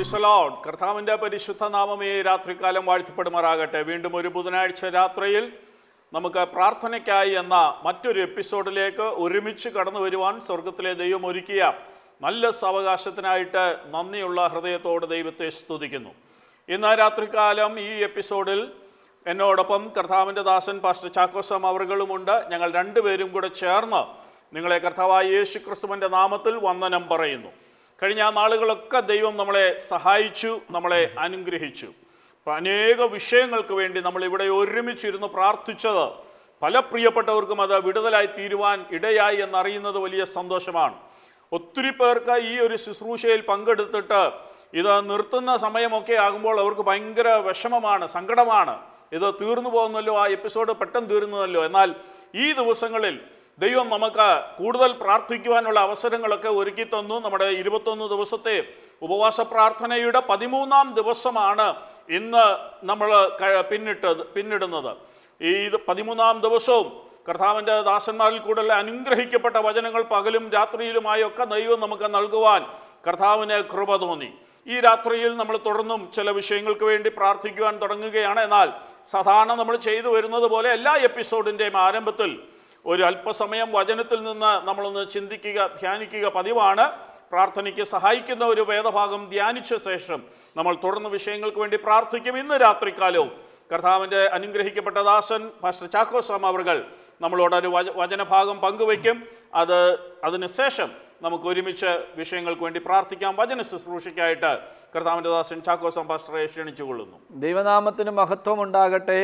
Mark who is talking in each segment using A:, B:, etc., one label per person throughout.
A: പ്രൈസലോഡ് കർത്താവിൻ്റെ പരിശുദ്ധ നാമമേ രാത്രികാലം വാഴ്ത്തപ്പെടുമാറാകട്ടെ വീണ്ടും ഒരു ബുധനാഴ്ച രാത്രിയിൽ നമുക്ക് പ്രാർത്ഥനയ്ക്കായി എന്ന മറ്റൊരു എപ്പിസോഡിലേക്ക് ഒരുമിച്ച് കടന്നു വരുവാൻ സ്വർഗത്തിലെ ദൈവം ഒരുക്കിയ നല്ല സാവകാശത്തിനായിട്ട് നന്ദിയുള്ള ഹൃദയത്തോട് ദൈവത്തെ സ്തുതിക്കുന്നു ഇന്ന് രാത്രികാലം ഈ എപ്പിസോഡിൽ എന്നോടൊപ്പം കർത്താവിൻ്റെ ദാസൻ പാസ്റ്റർ ചാക്കോസം അവറുകളുമുണ്ട് ഞങ്ങൾ രണ്ടുപേരും കൂടെ ചേർന്ന് നിങ്ങളെ കർത്താവായ യേശു ക്രിസ്തുവിൻ്റെ നാമത്തിൽ വന്ദനം പറയുന്നു കഴിഞ്ഞ നാളുകളൊക്കെ ദൈവം നമ്മളെ സഹായിച്ചു നമ്മളെ അനുഗ്രഹിച്ചു അപ്പോൾ അനേക വിഷയങ്ങൾക്ക് വേണ്ടി നമ്മൾ ഇവിടെ ഒരുമിച്ചിരുന്ന് പ്രാർത്ഥിച്ചത് പല പ്രിയപ്പെട്ടവർക്കും അത് വിടുതലായി തീരുവാൻ ഇടയായി എന്നറിയുന്നത് വലിയ സന്തോഷമാണ് ഒത്തിരി പേർക്ക് ഈ ഒരു ശുശ്രൂഷയിൽ പങ്കെടുത്തിട്ട് ഇത് നിർത്തുന്ന സമയമൊക്കെ ആകുമ്പോൾ അവർക്ക് ഭയങ്കര വിഷമമാണ് സങ്കടമാണ് ഇത് തീർന്നു പോകുന്നല്ലോ ആ എപ്പിസോഡ് പെട്ടെന്ന് തീർന്നല്ലോ എന്നാൽ ഈ ദിവസങ്ങളിൽ ദൈവം നമുക്ക് കൂടുതൽ പ്രാർത്ഥിക്കുവാനുള്ള അവസരങ്ങളൊക്കെ ഒരുക്കി തന്നു നമ്മുടെ ഇരുപത്തൊന്ന് ദിവസത്തെ ഉപവാസ പ്രാർത്ഥനയുടെ പതിമൂന്നാം ദിവസമാണ് ഇന്ന് നമ്മൾ ക- പിന്നിട്ടത് പിന്നിടുന്നത് ഈ ഇത് പതിമൂന്നാം ദിവസവും കർത്താവിൻ്റെ ദാസന്മാരിൽ കൂടുതൽ അനുഗ്രഹിക്കപ്പെട്ട വചനങ്ങൾ പകലും രാത്രിയിലുമായി ഒക്കെ ദൈവം നമുക്ക് നൽകുവാൻ കർത്താവിന് കൃപ തോന്നി ഈ രാത്രിയിൽ നമ്മൾ തുടർന്നും ചില വിഷയങ്ങൾക്ക് വേണ്ടി പ്രാർത്ഥിക്കുവാൻ തുടങ്ങുകയാണ് എന്നാൽ സാധാരണ നമ്മൾ ചെയ്തു വരുന്നത് പോലെ എല്ലാ എപ്പിസോഡിൻ്റെയും ആരംഭത്തിൽ ഒരു അല്പസമയം വചനത്തിൽ നിന്ന് നമ്മളൊന്ന് ചിന്തിക്കുക ധ്യാനിക്കുക പതിവാണ് പ്രാർത്ഥനയ്ക്ക് സഹായിക്കുന്ന ഒരു വേദഭാഗം ധ്യാനിച്ച ശേഷം നമ്മൾ തുടർന്ന് വിഷയങ്ങൾക്ക് വേണ്ടി പ്രാർത്ഥിക്കും ഇന്ന് രാത്രികാലവും കർത്താവിൻ്റെ അനുഗ്രഹിക്കപ്പെട്ട ദാസൻ പാസ്റ്റർ ചാക്കോസ്വാമ അവർകൾ നമ്മളോട് ഒരു വച- വചനഭാഗം പങ്കുവയ്ക്കും അത് അതിനുശേഷം നമുക്ക് ഒരുമിച്ച് വിഷയങ്ങൾക്ക് വേണ്ടി പ്രാർത്ഥിക്കാം വചന ശുശ്രൂഷയ്ക്കായിട്ട് കർത്താവിൻ്റെ ദാസൻ ചാക്കോസം പാസ്റ്ററെ ക്ഷണിച്ചുകൊള്ളുന്നു
B: ദൈവനാമത്തിന് മഹത്വം ഉണ്ടാകട്ടെ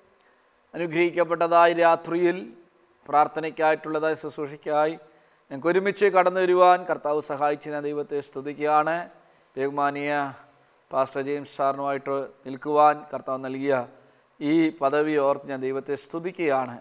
B: അനുഗ്രഹിക്കപ്പെട്ടതായ രാത്രിയിൽ പ്രാർത്ഥനയ്ക്കായിട്ടുള്ളതായ ശുശ്രൂഷയ്ക്കായി ഞങ്ങൾക്ക് ഒരുമിച്ച് കടന്നു വരുവാൻ കർത്താവ് സഹായിച്ച ഞാൻ ദൈവത്തെ സ്തുതിക്കുകയാണ് ബഹുമാനീയ പാസ്റ്റർ ജെയിംസ് സാറിനുമായിട്ട് നിൽക്കുവാൻ കർത്താവ് നൽകിയ ഈ പദവി ഓർത്ത് ഞാൻ ദൈവത്തെ സ്തുതിക്കുകയാണ്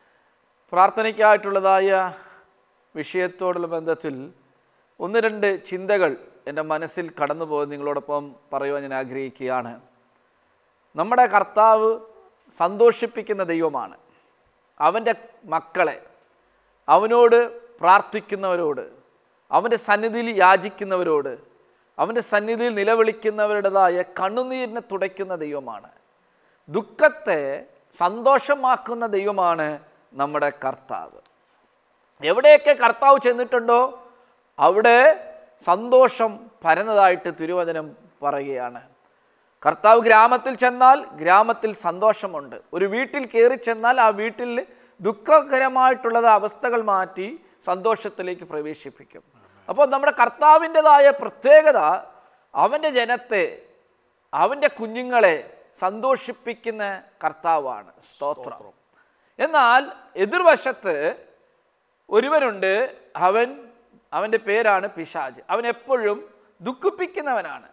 B: പ്രാർത്ഥനയ്ക്കായിട്ടുള്ളതായ വിഷയത്തോടുള്ള ബന്ധത്തിൽ ഒന്ന് രണ്ട് ചിന്തകൾ എൻ്റെ മനസ്സിൽ കടന്നു പോയി നിങ്ങളോടൊപ്പം പറയുവാൻ ഞാൻ ആഗ്രഹിക്കുകയാണ് നമ്മുടെ കർത്താവ് സന്തോഷിപ്പിക്കുന്ന ദൈവമാണ് അവൻ്റെ മക്കളെ അവനോട് പ്രാർത്ഥിക്കുന്നവരോട് അവൻ്റെ സന്നിധിയിൽ യാചിക്കുന്നവരോട് അവൻ്റെ സന്നിധിയിൽ നിലവിളിക്കുന്നവരുടേതായ കണ്ണുനീരിനെ തുടയ്ക്കുന്ന ദൈവമാണ് ദുഃഖത്തെ സന്തോഷമാക്കുന്ന ദൈവമാണ് നമ്മുടെ കർത്താവ് എവിടെയൊക്കെ കർത്താവ് ചെന്നിട്ടുണ്ടോ അവിടെ സന്തോഷം പരന്നതായിട്ട് തിരുവചനം പറയുകയാണ് കർത്താവ് ഗ്രാമത്തിൽ ചെന്നാൽ ഗ്രാമത്തിൽ സന്തോഷമുണ്ട് ഒരു വീട്ടിൽ കയറി ചെന്നാൽ ആ വീട്ടിൽ ദുഃഖകരമായിട്ടുള്ളത് അവസ്ഥകൾ മാറ്റി സന്തോഷത്തിലേക്ക് പ്രവേശിപ്പിക്കും അപ്പോൾ നമ്മുടെ കർത്താവിൻ്റെതായ പ്രത്യേകത അവൻ്റെ ജനത്തെ അവൻ്റെ കുഞ്ഞുങ്ങളെ സന്തോഷിപ്പിക്കുന്ന കർത്താവാണ് സ്തോത്രം എന്നാൽ എതിർവശത്ത് ഒരുവനുണ്ട് അവൻ അവൻ്റെ പേരാണ് പിശാജ് അവൻ എപ്പോഴും ദുഃഖിപ്പിക്കുന്നവനാണ്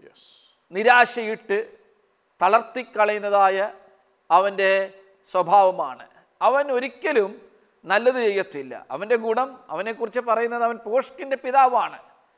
B: നിരാശയിട്ട് തളർത്തിക്കളയുന്നതായ അവൻ്റെ സ്വഭാവമാണ് അവൻ ഒരിക്കലും നല്ലത് ചെയ്യത്തില്ല അവൻ്റെ ഗുണം അവനെക്കുറിച്ച് പറയുന്നത് അവൻ പോഷ്കിൻ്റെ പിതാവാണ്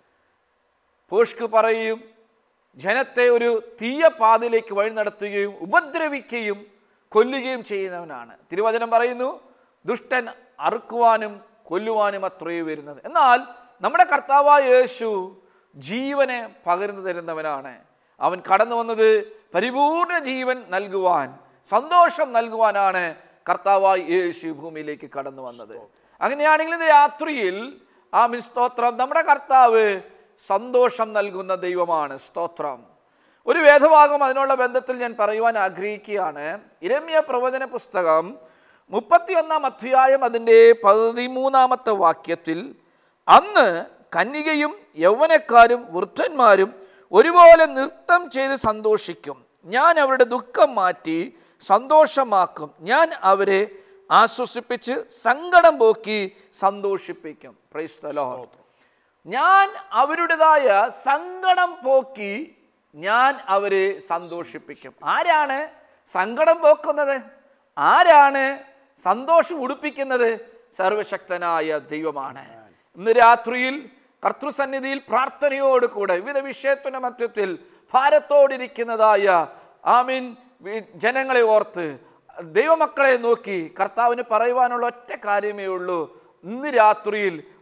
B: പോഷ്ക് പറയും ജനത്തെ ഒരു തീയ പാതയിലേക്ക് വഴി നടത്തുകയും ഉപദ്രവിക്കുകയും കൊല്ലുകയും ചെയ്യുന്നവനാണ് തിരുവചനം പറയുന്നു ദുഷ്ടൻ അറുക്കുവാനും കൊല്ലുവാനും അത്രയേ വരുന്നത് എന്നാൽ നമ്മുടെ കർത്താവായ യേശു ജീവനെ പകർന്നു തരുന്നവനാണ് അവൻ കടന്നു വന്നത് പരിപൂർണ ജീവൻ നൽകുവാൻ സന്തോഷം നൽകുവാനാണ് കർത്താവായ യേശു ഭൂമിയിലേക്ക് കടന്നു വന്നത് അങ്ങനെയാണെങ്കിൽ ഇന്ന് രാത്രിയിൽ ആ മിൻ സ്തോത്രം നമ്മുടെ കർത്താവ് സന്തോഷം നൽകുന്ന ദൈവമാണ് സ്തോത്രം ഒരു വേദഭാഗം അതിനുള്ള ബന്ധത്തിൽ ഞാൻ പറയുവാൻ ആഗ്രഹിക്കുകയാണ് ഇരമ്യ പ്രവചന പുസ്തകം മുപ്പത്തിയൊന്നാം അധ്യായം അതിൻ്റെ പതിമൂന്നാമത്തെ വാക്യത്തിൽ അന്ന് കന്യകയും യൗവനക്കാരും വൃദ്ധന്മാരും ഒരുപോലെ നൃത്തം ചെയ്ത് സന്തോഷിക്കും ഞാൻ അവരുടെ ദുഃഖം മാറ്റി സന്തോഷമാക്കും ഞാൻ അവരെ ആശ്വസിപ്പിച്ച് സങ്കടം പോക്കി സന്തോഷിപ്പിക്കും പ്രൈസ് ദ ലോർഡ് ഞാൻ അവരുടേതായ സങ്കടം പോക്കി ഞാൻ അവരെ സന്തോഷിപ്പിക്കും ആരാണ് സങ്കടം പോക്കുന്നത് ആരാണ് സന്തോഷം ഉടുപ്പിക്കുന്നത് സർവശക്തനായ ദൈവമാണ് ഇന്ന് രാത്രിയിൽ കർത്തൃസന്നിധിയിൽ പ്രാർത്ഥനയോട് കൂടെ വിവിധ വിഷയത്തിന്റെ മധ്യത്തിൽ ഭാരത്തോടിരിക്കുന്നതായ ആമീൻ വി- ജനങ്ങളെ ഓർത്ത് ദൈവമക്കളെ നോക്കി കർത്താവിന് പറയുവാനുള്ള ഒറ്റ കാര്യമേ ഉള്ളൂ ഇന്ന് രാത്രിയിൽ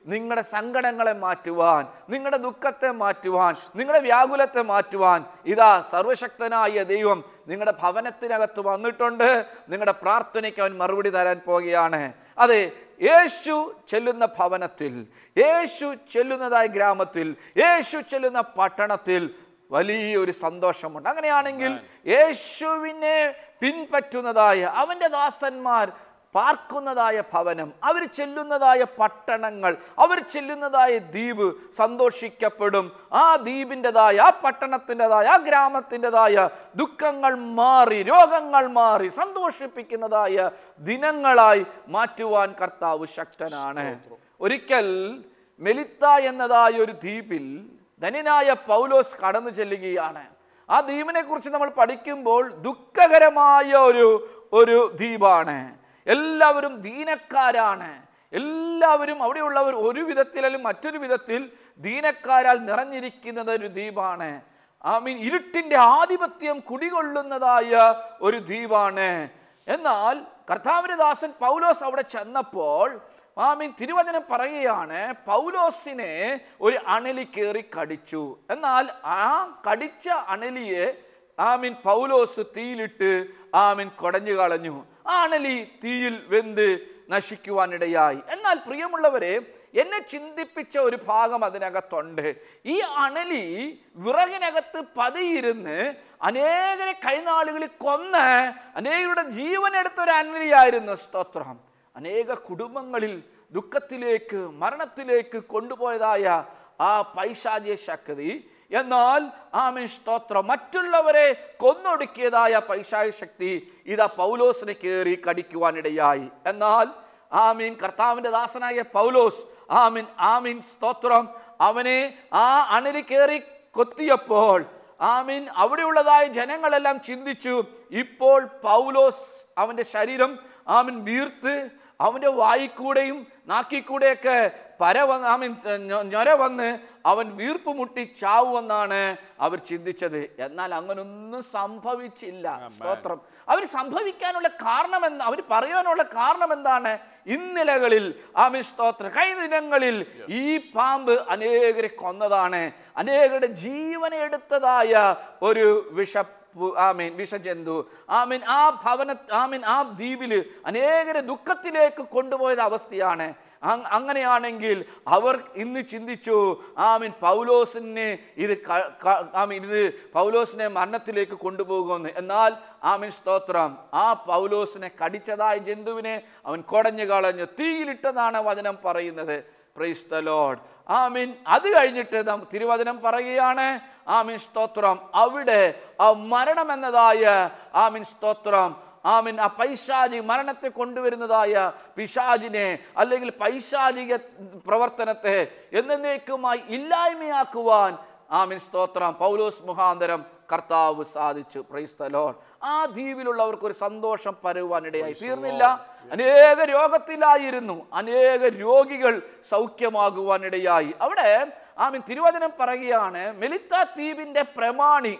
B: നിങ്ങളുടെ സങ്കടങ്ങളെ മാറ്റുവാൻ നിങ്ങളുടെ ദുഃഖത്തെ മാറ്റുവാൻ നിങ്ങളുടെ വ്യാകുലത്തെ മാറ്റുവാൻ ഇതാ സർവശക്തനായ ദൈവം നിങ്ങളുടെ ഭവനത്തിനകത്ത് വന്നിട്ടുണ്ട് നിങ്ങളുടെ പ്രാർത്ഥനയ്ക്ക് അവൻ മറുപടി തരാൻ പോകുകയാണ് അതെ യേശു ചെല്ലുന്ന ഭവനത്തിൽ യേശു ചെല്ലുന്നതായ ഗ്രാമത്തിൽ യേശു ചെല്ലുന്ന പട്ടണത്തിൽ വലിയൊരു സന്തോഷമുണ്ട് അങ്ങനെയാണെങ്കിൽ യേശുവിനെ പിൻപറ്റുന്നതായ അവൻ്റെ ദാസന്മാർ പാർക്കുന്നതായ ഭവനം അവർ ചെല്ലുന്നതായ പട്ടണങ്ങൾ അവർ ചെല്ലുന്നതായ ദ്വീപ് സന്തോഷിക്കപ്പെടും ആ ദ്വീപിൻ്റെതായ ആ പട്ടണത്തിൻ്റെതായ ആ ഗ്രാമത്തിൻ്റെതായ ദുഃഖങ്ങൾ മാറി രോഗങ്ങൾ മാറി സന്തോഷിപ്പിക്കുന്നതായ ദിനങ്ങളായി മാറ്റുവാൻ കർത്താവ് ശക്തനാണ് ഒരിക്കൽ മെലിത്ത എന്നതായ ഒരു ദ്വീപിൽ ധനിനായ പൗലോസ് കടന്നു ചെല്ലുകയാണ് ആ ദ്വീപിനെ കുറിച്ച് നമ്മൾ പഠിക്കുമ്പോൾ ദുഃഖകരമായ ഒരു ഒരു ദ്വീപാണ് എല്ലാവരും ദീനക്കാരാണ് എല്ലാവരും അവിടെയുള്ളവർ ഒരു വിധത്തിൽ അല്ലെങ്കിൽ മറ്റൊരു വിധത്തിൽ ദീനക്കാരാൽ നിറഞ്ഞിരിക്കുന്നത് ഒരു ദ്വീപാണ് ഐ മീൻ ഇരുട്ടിൻ്റെ ആധിപത്യം കുടികൊള്ളുന്നതായ ഒരു ദ്വീപാണ് എന്നാൽ കർത്താവിന്റെ ദാസൻ പൗലോസ് അവിടെ ചെന്നപ്പോൾ ആമീൻ തിരുവചനം പറയുകയാണ് പൗലോസിനെ ഒരു അണലി കയറി കടിച്ചു എന്നാൽ ആ കടിച്ച അണലിയെ ആമീൻ പൗലോസ് തീയിലിട്ട് ആമീൻ കൊടഞ്ഞു കളഞ്ഞു ആ അണലി തീയിൽ വെന്ത് നശിക്കുവാനിടയായി എന്നാൽ പ്രിയമുള്ളവരെ എന്നെ ചിന്തിപ്പിച്ച ഒരു ഭാഗം അതിനകത്തുണ്ട് ഈ അണലി വിറകിനകത്ത് പതിയിരുന്ന് അനേകരെ കഴിഞ്ഞാളുകളിൽ കൊന്ന് അനേകരുടെ ജീവനെടുത്ത ഒരു അണലിയായിരുന്നു സ്തോത്രം അനേക കുടുംബങ്ങളിൽ ദുഃഖത്തിലേക്ക് മരണത്തിലേക്ക് കൊണ്ടുപോയതായ ആ പൈശാചിക ശക്തി എന്നാൽ ആമീൻ സ്തോത്രം മറ്റുള്ളവരെ കൊന്നൊടുക്കിയതായ പൈശാചിക ശക്തി ഇതാ പൗലോസിനെ കയറി കടിക്കുവാനിടയായി എന്നാൽ ആമീൻ കർത്താവിൻ്റെ ദാസനായ പൗലോസ് ആമീൻ ആമീൻ സ്തോത്രം അവനെ ആ അണലി കയറി കൊത്തിയപ്പോൾ ആമീൻ അവിടെയുള്ളതായ ജനങ്ങളെല്ലാം ചിന്തിച്ചു ഇപ്പോൾ പൗലോസ് അവൻ്റെ ശരീരം ആമീൻ വീർത്ത് അവൻ്റെ വായിക്കൂടെയും നാക്കിക്കൂടെയൊക്കെ പര വന്ന് ആമീൻ ഞൊ- ഞൊര വന്ന് അവൻ വീർപ്പ് മുട്ടി ചാവുമെന്നാണ് അവർ ചിന്തിച്ചത് എന്നാൽ അങ്ങനൊന്നും സംഭവിച്ചില്ല സ്തോത്രം അവർ സംഭവിക്കാനുള്ള കാരണം എന്താ അവർ പറയാനുള്ള കാരണം എന്താണ് ഇന്നിലകളിൽ ആമീൻ സ്തോത്രം കഴിഞ്ഞ ദിനങ്ങളിൽ ഈ പാമ്പ് അനേകരെ കൊന്നതാണ് അനേകരുടെ ജീവനെ എടുത്തതായ ഒരു വിഷ പു- ആമീൻ വിഷജന്തു ആമീൻ ആ ഭവന ആമീൻ ആ ദ്വീപിൽ അനേകരെ ദുഃഖത്തിലേക്ക് കൊണ്ടുപോയത് അവസ്ഥയാണ് അങ്- അങ്ങനെയാണെങ്കിൽ അവർ ഇന്ന് ചിന്തിച്ചു ആമീൻ പൗലോസിനെ ഇത് ക- ക- ആമീൻ ഇത് പൗലോസിനെ മരണത്തിലേക്ക് കൊണ്ടുപോകുമെന്ന് എന്നാൽ ആമീൻ സ്തോത്രം ആ പൗലോസിനെ കടിച്ചതായ ജന്തുവിനെ അവൻ കൊടഞ്ഞു കളഞ്ഞു തീയിലിട്ടതാണ് വചനം പറയുന്നത് പ്രൈസ് ദ ലോഡ് ആമീൻ അത് കഴിഞ്ഞിട്ട് നാം തിരുവചനം പറയുകയാണ് ആമീൻ സ്തോത്രം അവിടെ ആ മരണം എന്നതായ ആമീൻ സ്തോത്രം ആമീൻ ആ പൈശാചി മരണത്തെ കൊണ്ടുവരുന്നതായ പിശാചിനെ അല്ലെങ്കിൽ പൈശാചിക പ്രവർത്തനത്തെ എന്നേക്കുമായി ഇല്ലായ്മയാക്കുവാൻ ആമീൻ സ്തോത്രം പൗലോസ് മുഖാന്തരം കർത്താവ് സാധിച്ചു പ്രൈസ് ദ ലോർഡ് ആ ദ്വീപിലുള്ളവർക്ക് ഒരു സന്തോഷം പരവാനിടയായി തീർന്നില്ല അനേക രോഗത്തിലായിരുന്നു അനേക രോഗികൾ സൗഖ്യമാകുവാനിടയായി അവിടെ ആമീൻ തിരുവചനം പറയുകയാണ് മെലിത്ത ദ്വീപിന്റെ പ്രമാണി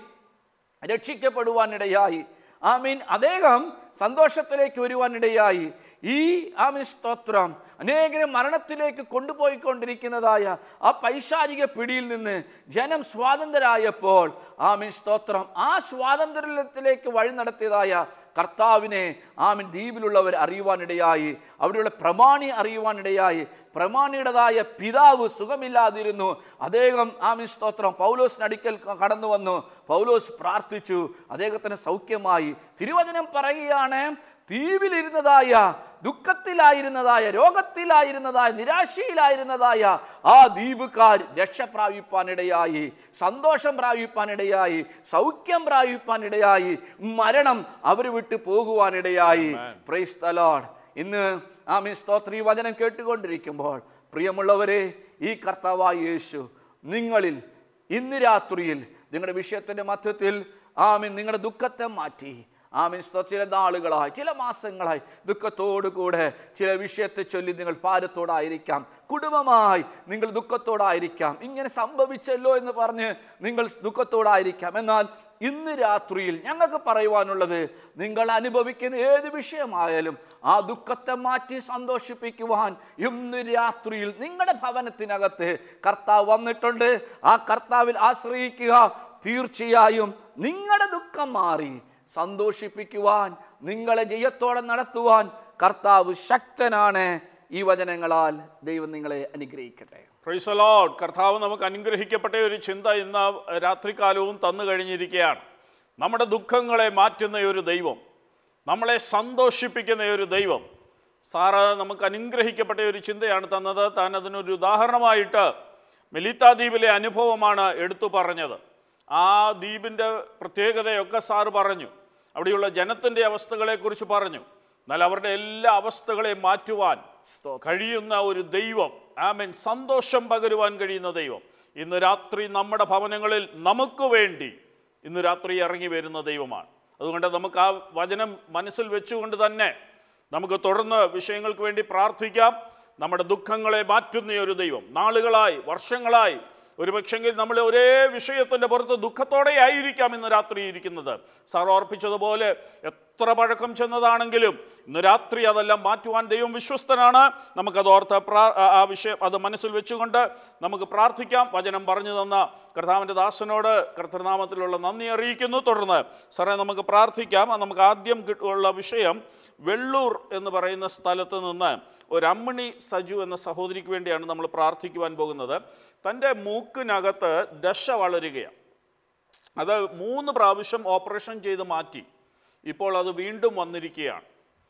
B: രക്ഷിക്കപ്പെടുവാനിടയായി ആമീൻ അദ്ദേഹം സന്തോഷത്തിലേക്ക് വരുവാനിടയായി ഈ ആമീൻ സ്തോത്രം അനേകരെ മരണത്തിലേക്ക് കൊണ്ടുപോയിക്കൊണ്ടിരിക്കുന്നതായ ആ പൈശാചിക പിടിയിൽ നിന്ന് ജനം സ്വാതന്ത്ര്യരായപ്പോൾ ആമീൻ സ്തോത്രം ആ സ്വാതന്ത്ര്യത്തിലേക്ക് വഴി നടത്തിയതായ കർത്താവിനെ ആമീൻ ദ്വീപിലുള്ളവർ അറിയുവാനിടയായി അവിടെയുള്ള പ്രമാണി അറിയുവാനിടയായി പ്രമാണിയുടേതായ പിതാവ് സുഖമില്ലാതിരുന്നു അദ്ദേഹം ആമീൻ സ്തോത്രം പൗലോസിന് അടുക്കൽ ക- കടന്നു വന്നു പൗലോസ് പ്രാർത്ഥിച്ചു അദ്ദേഹത്തിന് സൗഖ്യമായി തിരുവചനം പറയുകയാണ് ദ്വീപിലിരുന്നതായ ദുഃഖത്തിലായിരുന്നതായ രോഗത്തിലായിരുന്നതായ നിരാശയിലായിരുന്നതായ ആ ദ്വീപുകാർ രക്ഷ പ്രാപിപ്പാനിടയായി സന്തോഷം പ്രാപിപ്പാനിടയായി സൗഖ്യം പ്രാപിപ്പാനിടയായി മരണം അവർ വിട്ട് പോകുവാനിടയായി പ്രൈസ് തലോഡ് ഇന്ന് ആമീൻ സ്തോത്രി വചനം കേട്ടുകൊണ്ടിരിക്കുമ്പോൾ പ്രിയമുള്ളവരെ ഈ കർത്താവായ യേശു നിങ്ങളിൽ ഇന്ന് രാത്രിയിൽ നിങ്ങളുടെ വിഷയത്തിൻ്റെ മധ്യത്തിൽ ആമീൻ നിങ്ങളുടെ ദുഃഖത്തെ മാറ്റി ആമീൻ സ്തോത്രം. ചില നാളുകളായി ചില മാസങ്ങളായി ദുഃഖത്തോടു കൂടെ ചില വിഷയത്തെ ചൊല്ലി നിങ്ങൾ ഭാരത്തോടായിരിക്കാം കുടുംബമായി നിങ്ങൾ ദുഃഖത്തോടായിരിക്കാം ഇങ്ങനെ സംഭവിച്ചല്ലോ എന്ന് പറഞ്ഞ് നിങ്ങൾ ദുഃഖത്തോടായിരിക്കാം എന്നാൽ ഇന്ന് രാത്രിയിൽ ഞങ്ങൾക്ക് പറയുവാനുള്ളത് നിങ്ങൾ അനുഭവിക്കുന്ന ഏത് വിഷയമായാലും ആ ദുഃഖത്തെ മാറ്റി സന്തോഷിപ്പിക്കുവാൻ ഇന്ന് രാത്രിയിൽ നിങ്ങളുടെ ഭവനത്തിനകത്ത് കർത്താവ് വന്നിട്ടുണ്ട് ആ കർത്താവിൽ ആശ്രയിക്കുക തീർച്ചയായും നിങ്ങളുടെ ദുഃഖം മാറി സന്തോഷിപ്പിക്കുവാൻ നിങ്ങളെ ജയത്തോടെ നടത്തുവാൻ കർത്താവ് ശക്തനാണ് ഈ വചനങ്ങളാൽ ദൈവം നിങ്ങളെ അനുഗ്രഹിക്കട്ടെ
A: പ്രൈസ് ലോഡ് കർത്താവ് നമുക്ക് അനുഗ്രഹിക്കപ്പെട്ട ഒരു ചിന്ത ഇന്ന് രാത്രികാലവും തന്നു കഴിഞ്ഞിരിക്കുകയാണ് നമ്മുടെ ദുഃഖങ്ങളെ മാറ്റുന്ന ഒരു ദൈവം നമ്മളെ സന്തോഷിപ്പിക്കുന്ന ഒരു ദൈവം സാറ് നമുക്ക് അനുഗ്രഹിക്കപ്പെട്ട ഒരു ചിന്തയാണ് തന്നത് താൻ അതിനൊരു ഉദാഹരണമായിട്ട് മെലിത്ത ദ്വീപിലെ അനുഭവമാണ് എടുത്തു പറഞ്ഞത് ആ ദ്വീപിൻ്റെ പ്രത്യേകതയൊക്കെ സാറ് പറഞ്ഞു അവിടെയുള്ള ജനത്തിൻ്റെ അവസ്ഥകളെക്കുറിച്ച് പറഞ്ഞു എന്നാൽ അവരുടെ എല്ലാ അവസ്ഥകളെയും മാറ്റുവാൻ
B: സ്തോത്രം.
A: കഴിയുന്ന ഒരു ദൈവം ആമൻ സന്തോഷം പകരുവാൻ കഴിയുന്ന ദൈവം ഇന്ന് രാത്രി നമ്മുടെ ഭവനങ്ങളിൽ നമുക്ക് വേണ്ടി ഇന്ന് രാത്രി ഇറങ്ങി വരുന്ന ദൈവമാണ് അതുകൊണ്ട് നമുക്ക് ആ വചനം മനസ്സിൽ വെച്ചുകൊണ്ട് തന്നെ നമുക്ക് തുടർന്ന് വിഷയങ്ങൾക്ക് വേണ്ടി പ്രാർത്ഥിക്കാം നമ്മുടെ ദുഃഖങ്ങളെ മാറ്റുന്ന ഒരു ദൈവം നാളുകളായി വർഷങ്ങളായി ഒരു പക്ഷെങ്കിൽ നമ്മൾ ഒരേ വിഷയത്തിൻ്റെ പുറത്ത് ദുഃഖത്തോടെ ആയിരിക്കാം ഇന്ന് രാത്രി ഇരിക്കുന്നത് സാർ ഓർപ്പിച്ചതുപോലെ എത്ര പഴക്കം ചെന്നതാണെങ്കിലും ഇന്ന് രാത്രി അതെല്ലാം മാറ്റുവാൻ ദൈവം വിശ്വസ്തനാണ് നമുക്കത് ഓർത്ത് പ്രാ ആ- ആ വിഷയം അത് മനസ്സിൽ വെച്ചുകൊണ്ട് നമുക്ക് പ്രാർത്ഥിക്കാം വചനം പറഞ്ഞു തന്ന കർത്താവിൻ്റെ ദാസനോട് കർത്തൃനാമത്തിലുള്ള നന്ദി അറിയിക്കുന്നു തുടർന്ന് സാറേ നമുക്ക് പ്രാർത്ഥിക്കാം അത് നമുക്ക് ആദ്യം കി- ഉള്ള വിഷയം വെള്ളൂർ എന്ന് പറയുന്ന സ്ഥലത്ത് നിന്ന് ഒരു അമ്മിണി സജു എന്ന സഹോദരിക്ക് വേണ്ടിയാണ് നമ്മൾ പ്രാർത്ഥിക്കുവാൻ പോകുന്നത് തൻ്റെ മൂക്കിനകത്ത് ദശ വളരുകയാണ് അത് മൂന്ന് പ്രാവശ്യം ഓപ്പറേഷൻ ചെയ്ത് മാറ്റി ഇപ്പോൾ അത് വീണ്ടും വന്നിരിക്കുകയാണ്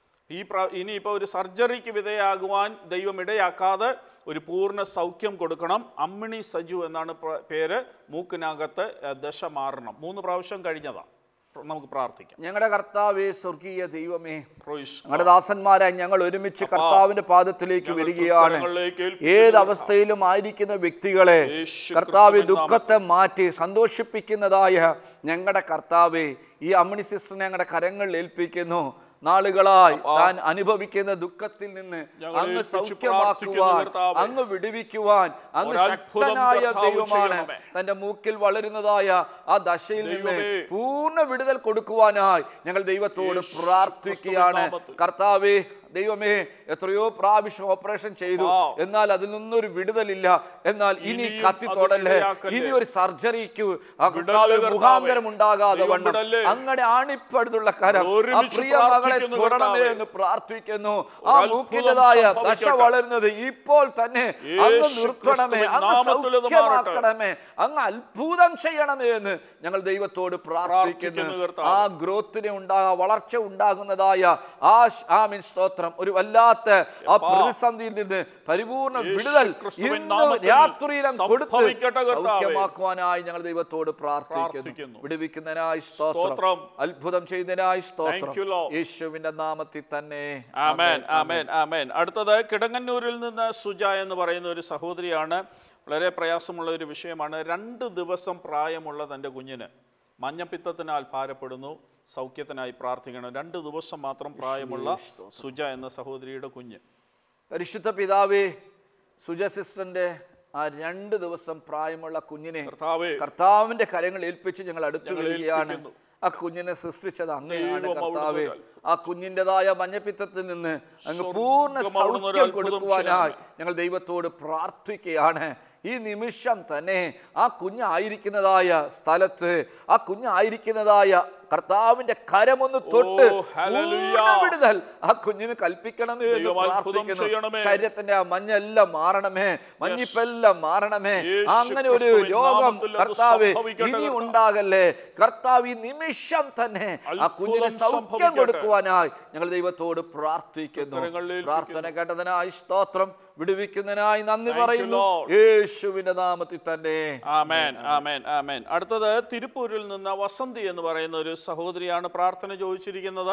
A: ഈ പ്ര ഇനിയിപ്പോൾ ഒരു സർജറിക്ക് വിധേയാകുവാൻ ദൈവം ഇടയാക്കാതെ ഒരു പൂർണ്ണ സൗഖ്യം കൊടുക്കണം അമ്മിണി സജു എന്നാണ് പ്ര- പേര് മൂക്കിനകത്ത് ഏഹ്, ദശ മാറണം മൂന്ന് പ്രാവശ്യം കഴിഞ്ഞതാണ് പ്ര- നമുക്ക് പ്രാർത്ഥിക്കാം
B: ഞങ്ങളുടെ കർത്താവേ സ്വർഗീയ ദൈവമേ
A: പ്രോയിസ്
B: ഞങ്ങളുടെ ദാസന്മാരായി ഞങ്ങൾ ഒരുമിച്ച് കർത്താവിന്റെ പാദത്തിലേക്ക് വരികയാണ്
A: കരങ്ങളിലേക്ക് ഏൽപ്പിക്കുന്നു.
B: ഏത് അവസ്ഥയിലും ആയിരിക്കുന്ന വ്യക്തികളെ
A: യേശു
B: കർത്താവ്
A: ക്രിസ്തുവിൻ
B: ദുഃഖത്തെ മാറ്റി സന്തോഷിപ്പിക്കുന്നതായ ഞങ്ങളുടെ കർത്താവെ ഈ അമ്മിണി സിസ്റ്ററിനെ ഞങ്ങളുടെ കരങ്ങളിൽ ഏൽപ്പിക്കുന്നു നാളുകളായി താൻ അനുഭവിക്കുന്ന ദുഃഖത്തിൽ നിന്ന്
A: ഞങ്ങൾ
B: അങ്ങ്
A: ഏൽപ്പിച്ച്
B: സൗഖ്യമാക്കുവാൻ
A: പ്രാർത്ഥിക്കുന്നു കർത്താവേ.
B: അങ്ങ് വിടുവിക്കുവാൻ അങ്ങ്
A: ഒരത്ഭുതം
B: ശക്തനായ
A: കർത്താവ്
B: ദൈവമാണ്
A: ചെയ്യണമേ.
B: തന്റെ മൂക്കിൽ വളരുന്നതായ ആ ദശയിൽ നിന്ന്
A: ദൈവമേ.
B: പൂർണ്ണ വിടുതൽ കൊടുക്കുവാനായി ഞങ്ങൾ ദൈവത്തോട്
A: യേശു
B: പ്രാർത്ഥിക്കുകയാണ്
A: ക്രിസ്തുവിൻ നാമത്തിൽ.
B: കർത്താവേ ദൈവമേ എത്രയോ പ്രാവശ്യം ഓപ്പറേഷൻ ചെയ്തു
A: ആ.
B: എന്നാൽ അതിൽ നിന്നൊരു വിടുതലില്ല എന്നാൽ ഇനി
A: ഇനിയും
B: കത്തി
A: അത്
B: തൊടല്ലേ
A: ഇടയാക്കല്ലേ.
B: ഇനി ഒരു സർജറിക്ക് ആ
A: വിടല്ലേ
B: കർത്താവേ
A: കർത്താവേ.
B: മുഖാന്തരം ഉണ്ടാകാതെ
A: ദൈവം
B: വണ്ണം
A: വിടല്ലേ.
B: അങ്ങനെ ആണിപ്പടുത്തുള്ള കരം ആ
A: ഒരുമിച്ച്
B: പ്രിയ മകളെ
A: പ്രാർത്ഥിക്കുന്നു
B: തൊടണമേ
A: കർത്താവേ.
B: എന്ന് പ്രാർത്ഥിക്കുന്നു ആ
A: ഒരത്ഭുതം
B: മൂക്കിൻ്റെതായ ദശ
A: സംഭവിക്കട്ടെ.
B: വളരുന്നത് ഇപ്പോൾ തന്നെ അങ്ങ്
A: യേശു
B: നിർത്തണമേ
A: ക്രിസ്തുവിൻ
B: അങ്ങ്
A: നാമത്തിൽ ഇത്
B: സൗഖ്യമാക്കണമേ അങ്ങ് അത്ഭുതം ചെയ്യണമേ എന്ന് ഞങ്ങൾ ദൈവത്തോട് പ്രാർത്ഥിക്കുന്നു
A: പ്രാർത്ഥിക്കുന്നു കർത്താവേ.
B: ആ ഗ്രോത്തിന് ഉണ്ടാകാ വളർച്ച ഉണ്ടാകുന്നതായ ആ ഷ്- ആ മീൻ സ്തോത്രം ഒരു വല്ലാത്ത ആ പ്രതിസന്ധിയിൽ നിന്ന് പരിപൂർണ
A: യേശു
B: വിടുതൽ
A: ക്രിസ്തുവിൻ
B: ഇന്ന്
A: നാമത്തിൽ
B: രാത്രിയിലും കൊടുത്ത്
A: സംഭവിക്കട്ടെ കർത്താവേ.
B: സൗഖ്യമാക്കുവാനായി ഞങ്ങൾ ദൈവത്തോട് പ്രാർത്ഥിക്കുന്നു
A: പ്രാർത്ഥിക്കുന്നു.
B: വിടുവിക്കുന്നതിനായി സ്തോത്രം
A: സ്തോത്രം.
B: അത്ഭുതം ചെയ്തതിനായി സ്തോത്രം
A: Thank you, Lord.
B: യേശുവിന്റെ നാമത്തിൽ തന്നെ
A: ആമേൻ ആമേൻ ആമേൻ അടുത്തത് കിടങ്ങന്നൂരിൽ നിന്ന് സുജ എന്ന് പറയുന്ന ഒരു സഹോദരിയാണ് വളരെ പ്രയാസമുള്ള ഒരു വിഷയമാണ് രണ്ട് ദിവസം പ്രായമുള്ള തൻ്റെ കുഞ്ഞിന് മഞ്ഞപ്പിത്തത്തിനാൽ ഭാരപ്പെടുന്നു സൗഖ്യത്തിനായി പ്രാർത്ഥിക്കണം രണ്ട് ദിവസം മാത്രം പ്രായമുള്ള സുജ എന്ന സഹോദരിയുടെ കുഞ്ഞ്
B: പരിശുദ്ധ പിതാവേ സുജ സിസ്റ്ററിന്റെ ആ രണ്ട് ദിവസം പ്രായമുള്ള കുഞ്ഞിനെ
A: കർത്താവേ
B: കർത്താവിന്റെ കരങ്ങൾ ഏൽപ്പിച്ച് ഞങ്ങൾ അടുത്തു
A: ഞങ്ങൾ
B: വരികയാണ്
A: ഏൽപ്പിക്കുന്നു.
B: ആ കുഞ്ഞിനെ സൃഷ്ടിച്ചത് അങ്ങനെയാണ്
A: ദൈവം അവിടുന്ന്
B: കർത്താവെ
A: മുതൽ.
B: ആ കുഞ്ഞിൻ്റെതായ മഞ്ഞപ്പിത്തത്തിൽ നിന്ന് അങ്ങ്
A: സ്വർഗ്ഗം
B: പൂർണ്ണ
A: അവിടുന്ന് ഒരു
B: സൗഖ്യം
A: അത്ഭുതം
B: കൊടുക്കുവാനായി
A: ചെയ്യണമേ.
B: ഞങ്ങൾ ദൈവത്തോട് പ്രാർത്ഥിക്കുകയാണ് ഈ നിമിഷം തന്നെ ആ കുഞ്ഞായിരിക്കുന്നതായ സ്ഥലത്ത് ആ കുഞ്ഞായിരിക്കുന്നതായ കർത്താവിന്റെ കരമൊന്ന് തൊട്ട്
A: ഓ, ഹല്ലേലൂയ.
B: പൂർണ്ണ വിടുതൽ ആ കുഞ്ഞിന് കൽപ്പിക്കണമേ എന്ന്
A: ദൈവം അത്ഭുതം
B: പ്രാർത്ഥിക്കുന്നു
A: ചെയ്യണമേ.
B: ശരീരത്തിന്റെ ആ മഞ്ഞെല്ലാം മാറണമേ മഞ്ഞിപ്പെല്ലാം മാറണമേ
A: യേശു
B: അങ്ങനെ ഒരു
A: ക്രിസ്തുവിൻ
B: രോഗം
A: നാമത്തിൽ അത്
B: കർത്താവ്
A: സംഭവിക്കട്ടെ
B: ഇനി
A: കർത്താവേ.
B: ഉണ്ടാകല്ലേ കർത്താവ് ഈ നിമിഷം തന്നെ ആ കുഞ്ഞിന്
A: അത്ഭുതം
B: സൗഖ്യം
A: സംഭവിക്കട്ടെ.
B: കൊടുക്കുവാനായി ഞങ്ങൾ ദൈവത്തോട് പ്രാർത്ഥിക്കുന്നു
A: കരങ്ങളിൽ
B: പ്രാർത്ഥന കേട്ടതിനായി സ്തോത്രം വിടുവിക്കുന്നതിനായി നന്ദി
A: Thank you,
B: പറയുന്നു
A: Lord.
B: യേശുവിന്റെ നാമത്തിൽ തന്നെ
A: ആമേൻ ആമേൻ ആമേൻ അടുത്തത് തിരുപ്പൂരിൽ നിന്ന് വസന്തി എന്ന് പറയുന്ന ഒരു സഹോദരിയാണ് പ്രാർത്ഥന ചോദിച്ചിരിക്കുന്നത്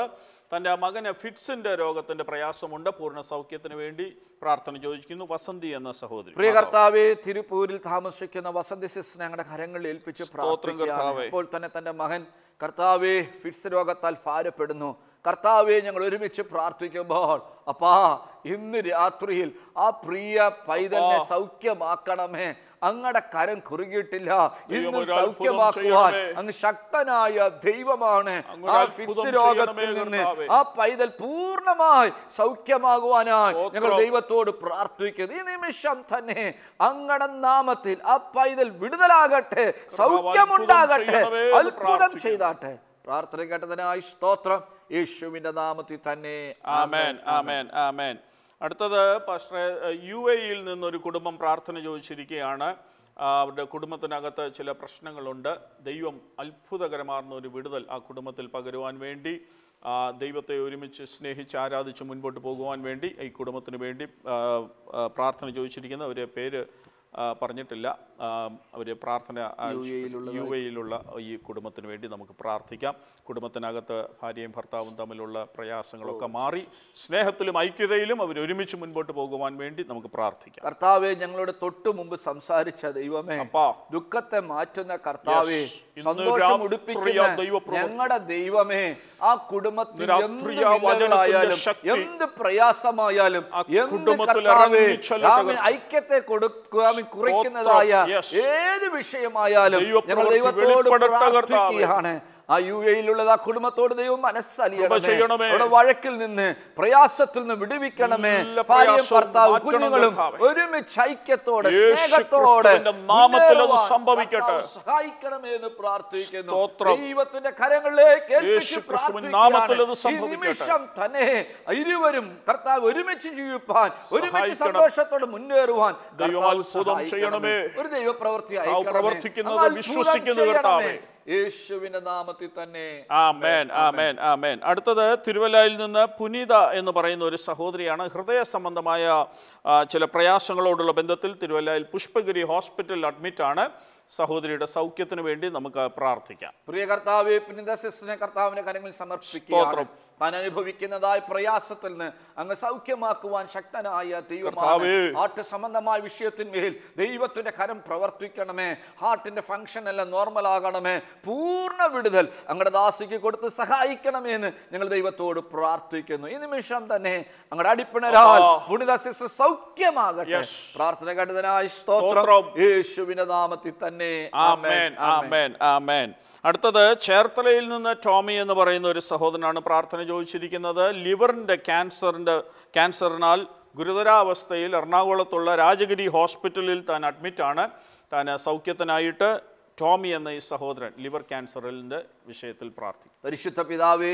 A: തൻ്റെ മകന് ഫിറ്റ്സിൻ്റെ രോഗത്തിൻ്റെ പ്രയാസമുണ്ട് പൂർണ്ണ സൗഖ്യത്തിന് വേണ്ടി പ്രാർത്ഥന ചോദിക്കുന്നു വസന്തി എന്ന സഹോദരി
B: പ്രിയ കർത്താവെ തിരുപ്പൂരിൽ താമസിക്കുന്ന വസന്തി സിസ് ഞങ്ങളുടെ കരങ്ങളിൽ ഏൽപ്പിച്ച് പ്രാർത്ഥിക്കുകയാണ്
A: കർത്താവേ.
B: ഇപ്പോൾ തന്നെ തന്റെ മകൻ കർത്താവെ ഫിറ്റ്സ് രോഗത്താൽ ഭാരപ്പെടുന്നു കർത്താവെ ഞങ്ങൾ ഒരുമിച്ച് പ്രാർത്ഥിക്കുമ്പോൾ അപ്പാ ഇന്ന് രാത്രിയിൽ ആ പ്രിയ പൈതലിനെ സൗഖ്യമാക്കണമേ അങ്ങടെ കരം കുറുകിയിട്ടില്ല
A: ദൈവം
B: ഇന്നും
A: ഒരു അത്ഭുതം
B: സൗഖ്യമാക്കുവാൻ
A: ചെയ്യണമേ.
B: അങ്ങ് ശക്തനായ ദൈവമാണ്
A: അങ്ങ് ഒരു
B: ആ
A: അത്ഭുതം
B: ഫിറ്റ്സ് രോഗത്തിൽ
A: ചെയ്യണമേ,
B: നിന്ന്
A: കർത്താവേ.
B: ആ പൈതൽ പൂർണ്ണമായി സൗഖ്യമാകുവാനായി ഞങ്ങൾ
A: സ്തോത്രം.
B: ദൈവത്തോട് പ്രാർത്ഥിക്കുന്നു ഈ നിമിഷം തന്നെ അങ്ങടെ നാമത്തിൽ ആ പൈതൽ വിടുതലാകട്ടെ സൗഖ്യമുണ്ടാകട്ടെ
A: ചെയ്യണമേ എന്ന്
B: അത്ഭുതം
A: പ്രാർത്ഥിക്കുന്നു.
B: ചെയ്താട്ടെ പ്രാർത്ഥന കേട്ടതിനായി സ്തോത്രം യേശുവിന്റെ നാമത്തിൽ തന്നെ
A: ആമേൻ ആമേൻ ആമേൻ അടുത്തത് പാസ്റ്ററെ യു എയിൽ നിന്നൊരു കുടുംബം പ്രാർത്ഥന ചോദിച്ചിരിക്കുകയാണ് ആ, അവരുടെ കുടുംബത്തിനകത്ത് ചില പ്രശ്നങ്ങളുണ്ട് ദൈവം അത്ഭുതകരമാർന്ന ഒരു വിടുതൽ ആ കുടുംബത്തിൽ പകരുവാൻ വേണ്ടി ആ, ദൈവത്തെ ഒരുമിച്ച് സ്നേഹിച്ച് ആരാധിച്ച് മുൻപോട്ട് പോകുവാൻ വേണ്ടി ഈ കുടുംബത്തിന് വേണ്ടി ആ, ആ, പ്രാർത്ഥന ചോദിച്ചിരിക്കുന്ന അവരെ പേര് ആ, പറഞ്ഞിട്ടില്ല അവർ പ്രാർത്ഥന യു എയിലുള്ള ഈ കുടുംബത്തിന് വേണ്ടി നമുക്ക് പ്രാർത്ഥിക്കാം കുടുംബത്തിനകത്ത് ഭാര്യയും ഭർത്താവും തമ്മിലുള്ള പ്രയാസങ്ങളൊക്കെ മാറി സ്നേഹത്തിലും ഐക്യതയിലും അവർ ഒരുമിച്ച് മുൻപോട്ട് പോകുവാൻ വേണ്ടി നമുക്ക് പ്രാർത്ഥിക്കാം
B: കർത്താവെ ഞങ്ങളോട് തൊട്ടു മുമ്പ് സംസാരിച്ച ദൈവമേ
A: അപ്പാ
B: ദുഃഖത്തെ മാറ്റുന്ന കർത്താവെ
A: Yes. ഇന്ന്
B: സന്തോഷം
A: രാത്രിയാ
B: ഉടുപ്പിക്കുന്ന
A: ദൈവപ്രവൃത്തി.
B: ഞങ്ങളുടെ ദൈവമേ ആ കുടുംബത്തിൽ
A: ഇന്ന്
B: എന്ത്
A: രാത്രിയാ
B: വില്ലകളായാലും
A: വചനത്തിന്റെ ശക്തി
B: എന്ത് പ്രയാസമായാലും
A: ആ
B: എന്ത്
A: കുടുംബത്തിൽ
B: കർത്താവേ
A: ഇറങ്ങി ചെല്ലട്ടെ
B: രാമൻ ഐക്യത്തെ കൊടുക്കുവാൻ കുറയ്ക്കുന്നതായ
A: Yes.
B: ഏത് വിഷയമായാലും
A: ദൈവപ്രവൃത്തി
B: ഞങ്ങൾ ദൈവത്തോട്
A: വെളിപ്പെടട്ടെ കർത്താവേ.
B: പ്രാർത്ഥിക്കുകയാണ് ആ യു എയിലുള്ളത് ആ കുടുംബത്തോട് ദൈവം മനസ്സലിയണമേ
A: ചെയ്യണമേ.
B: അവിടെ വഴക്കിൽ നിന്ന് പ്രയാസത്തിൽ നിന്ന് വിടുവിക്കണമേ
A: എല്ലാ
B: ഭാര്യയും
A: പ്രയാസവും
B: ഭർത്താവും
A: മാറ്റണം
B: കുഞ്ഞുങ്ങളും
A: കർത്താവേ.
B: ഒരുമിച്ച് ഐക്യത്തോടെ
A: യേശു
B: സ്നേഹത്തോടെ
A: ക്രിസ്തുവിന്റെ നാമത്തിൽ അത്
B: മുന്നേറുവാൻ
A: സംഭവിക്കട്ടെ.
B: കർത്താവ് സഹായിക്കണമേ എന്ന് പ്രാർത്ഥിക്കുന്നു
A: സ്തോത്രം.
B: ദൈവത്തിന്റെ കരങ്ങളിലേക്ക് ഏൽപ്പിച്ച്
A: യേശു ക്രിസ്തുവിൻ നാമത്തിൽ അത്
B: പ്രാർത്ഥിക്കുകയാണ്. ഈ
A: സംഭവിക്കട്ടെ.
B: നിമിഷം തന്നെ ഇരുവരും കർത്താവ് ഒരുമിച്ച് ജീവിപ്പാൻ ഒരുമിച്ച്
A: സഹായിക്കണം.
B: സന്തോഷത്തോടെ മുന്നേറുവാൻ
A: ദൈവം
B: കർത്താവ്
A: അത്ഭുതം
B: സഹായിക്കണമേ.
A: ചെയ്യണമേ.
B: ഒരു ദൈവപ്രവൃത്തി
A: കർത്താവ്
B: അയക്കണമേ.
A: പ്രവർത്തിക്കുന്നത്
B: അങ്ങ് അത്ഭുതം
A: വിശ്വസിക്കുന്നു
B: ചെയ്യണമേ.
A: കർത്താവേ.
B: യേശുവിന്റെ നാമത്തിൽ തന്നെ
A: ആമേൻ ആമേൻ ആമേൻ അടുത്തത് തിരുവല്ലയിൽ നിന്ന് പുനീത എന്ന് പറയുന്ന ഒരു സഹോദരിയാണ് ഹൃദയ സംബന്ധമായ ആ, ചില പ്രയാസങ്ങളോടുള്ള ബന്ധത്തിൽ തിരുവല്ലയിൽ പുഷ്പഗിരി ഹോസ്പിറ്റലിൽ അഡ്മിറ്റാണ് സഹോദരിയുടെ സൗഖ്യത്തിന് വേണ്ടി നമുക്ക് പ്രാർത്ഥിക്കാം
B: പ്രിയ കർത്താവെ പുനിത സിസ്റ്റിനെ കർത്താവിന്റെ കരങ്ങളിൽ സമർപ്പിക്കുകയാണ്
A: സ്തോത്രം.
B: താൻ അനുഭവിക്കുന്നതായ പ്രയാസത്തിൽ നിന്ന് അങ്ങ് സൗഖ്യമാക്കുവാൻ ശക്തനായ ദൈവമാണ്
A: കർത്താവേ.
B: ഹാർട്ട് സംബന്ധമായ വിഷയത്തിന്മേൽ ദൈവത്തിന്റെ കരം പ്രവർത്തിക്കണമേ ഹാർട്ടിന്റെ ഫംഗ്ഷൻ എല്ലാം നോർമൽ ആകണമേ പൂർണ്ണ വിടുതൽ അങ്ങയുടെ ദാസിക്ക് കൊടുത്ത് സഹായിക്കണമേ എന്ന് ഞങ്ങൾ ദൈവത്തോട് പ്രാർത്ഥിക്കുന്നു ഈ നിമിഷം തന്നെ അങ്ങയുടെ അടിപ്പിണരാൽ
A: അപ്പാ.
B: പുനിത സിസ്റ്റർ സൗഖ്യമാകട്ടെ
A: Yes.
B: പ്രാർത്ഥന കണ്ടതിനായി സ്തോത്രം
A: സ്തോത്രം.
B: യേശുവിന്റെ നാമത്തിൽ തന്നെ
A: ആമേൻ ആമേൻ ആമേൻ അടുത്തത് ചേർത്തലയിൽ നിന്ന് ടോമി എന്ന് പറയുന്ന ഒരു സഹോദരനാണ് പ്രാർത്ഥന ചോദിച്ചിരിക്കുന്നത് ലിവറിൻ്റെ ക്യാൻസറിൻ്റെ ക്യാൻസറിനാൽ ഗുരുതരാവസ്ഥയിൽ എറണാകുളത്തുള്ള രാജഗിരി ഹോസ്പിറ്റലിൽ താൻ അഡ്മിറ്റാണ് താൻ സൗഖ്യത്തിനായിട്ട് ടോമി എന്ന ഈ സഹോദരൻ ലിവർ ക്യാൻസറിൻ്റെ വിഷയത്തിൽ പ്രാർത്ഥിക്കും
B: പരിശുദ്ധ പിതാവേ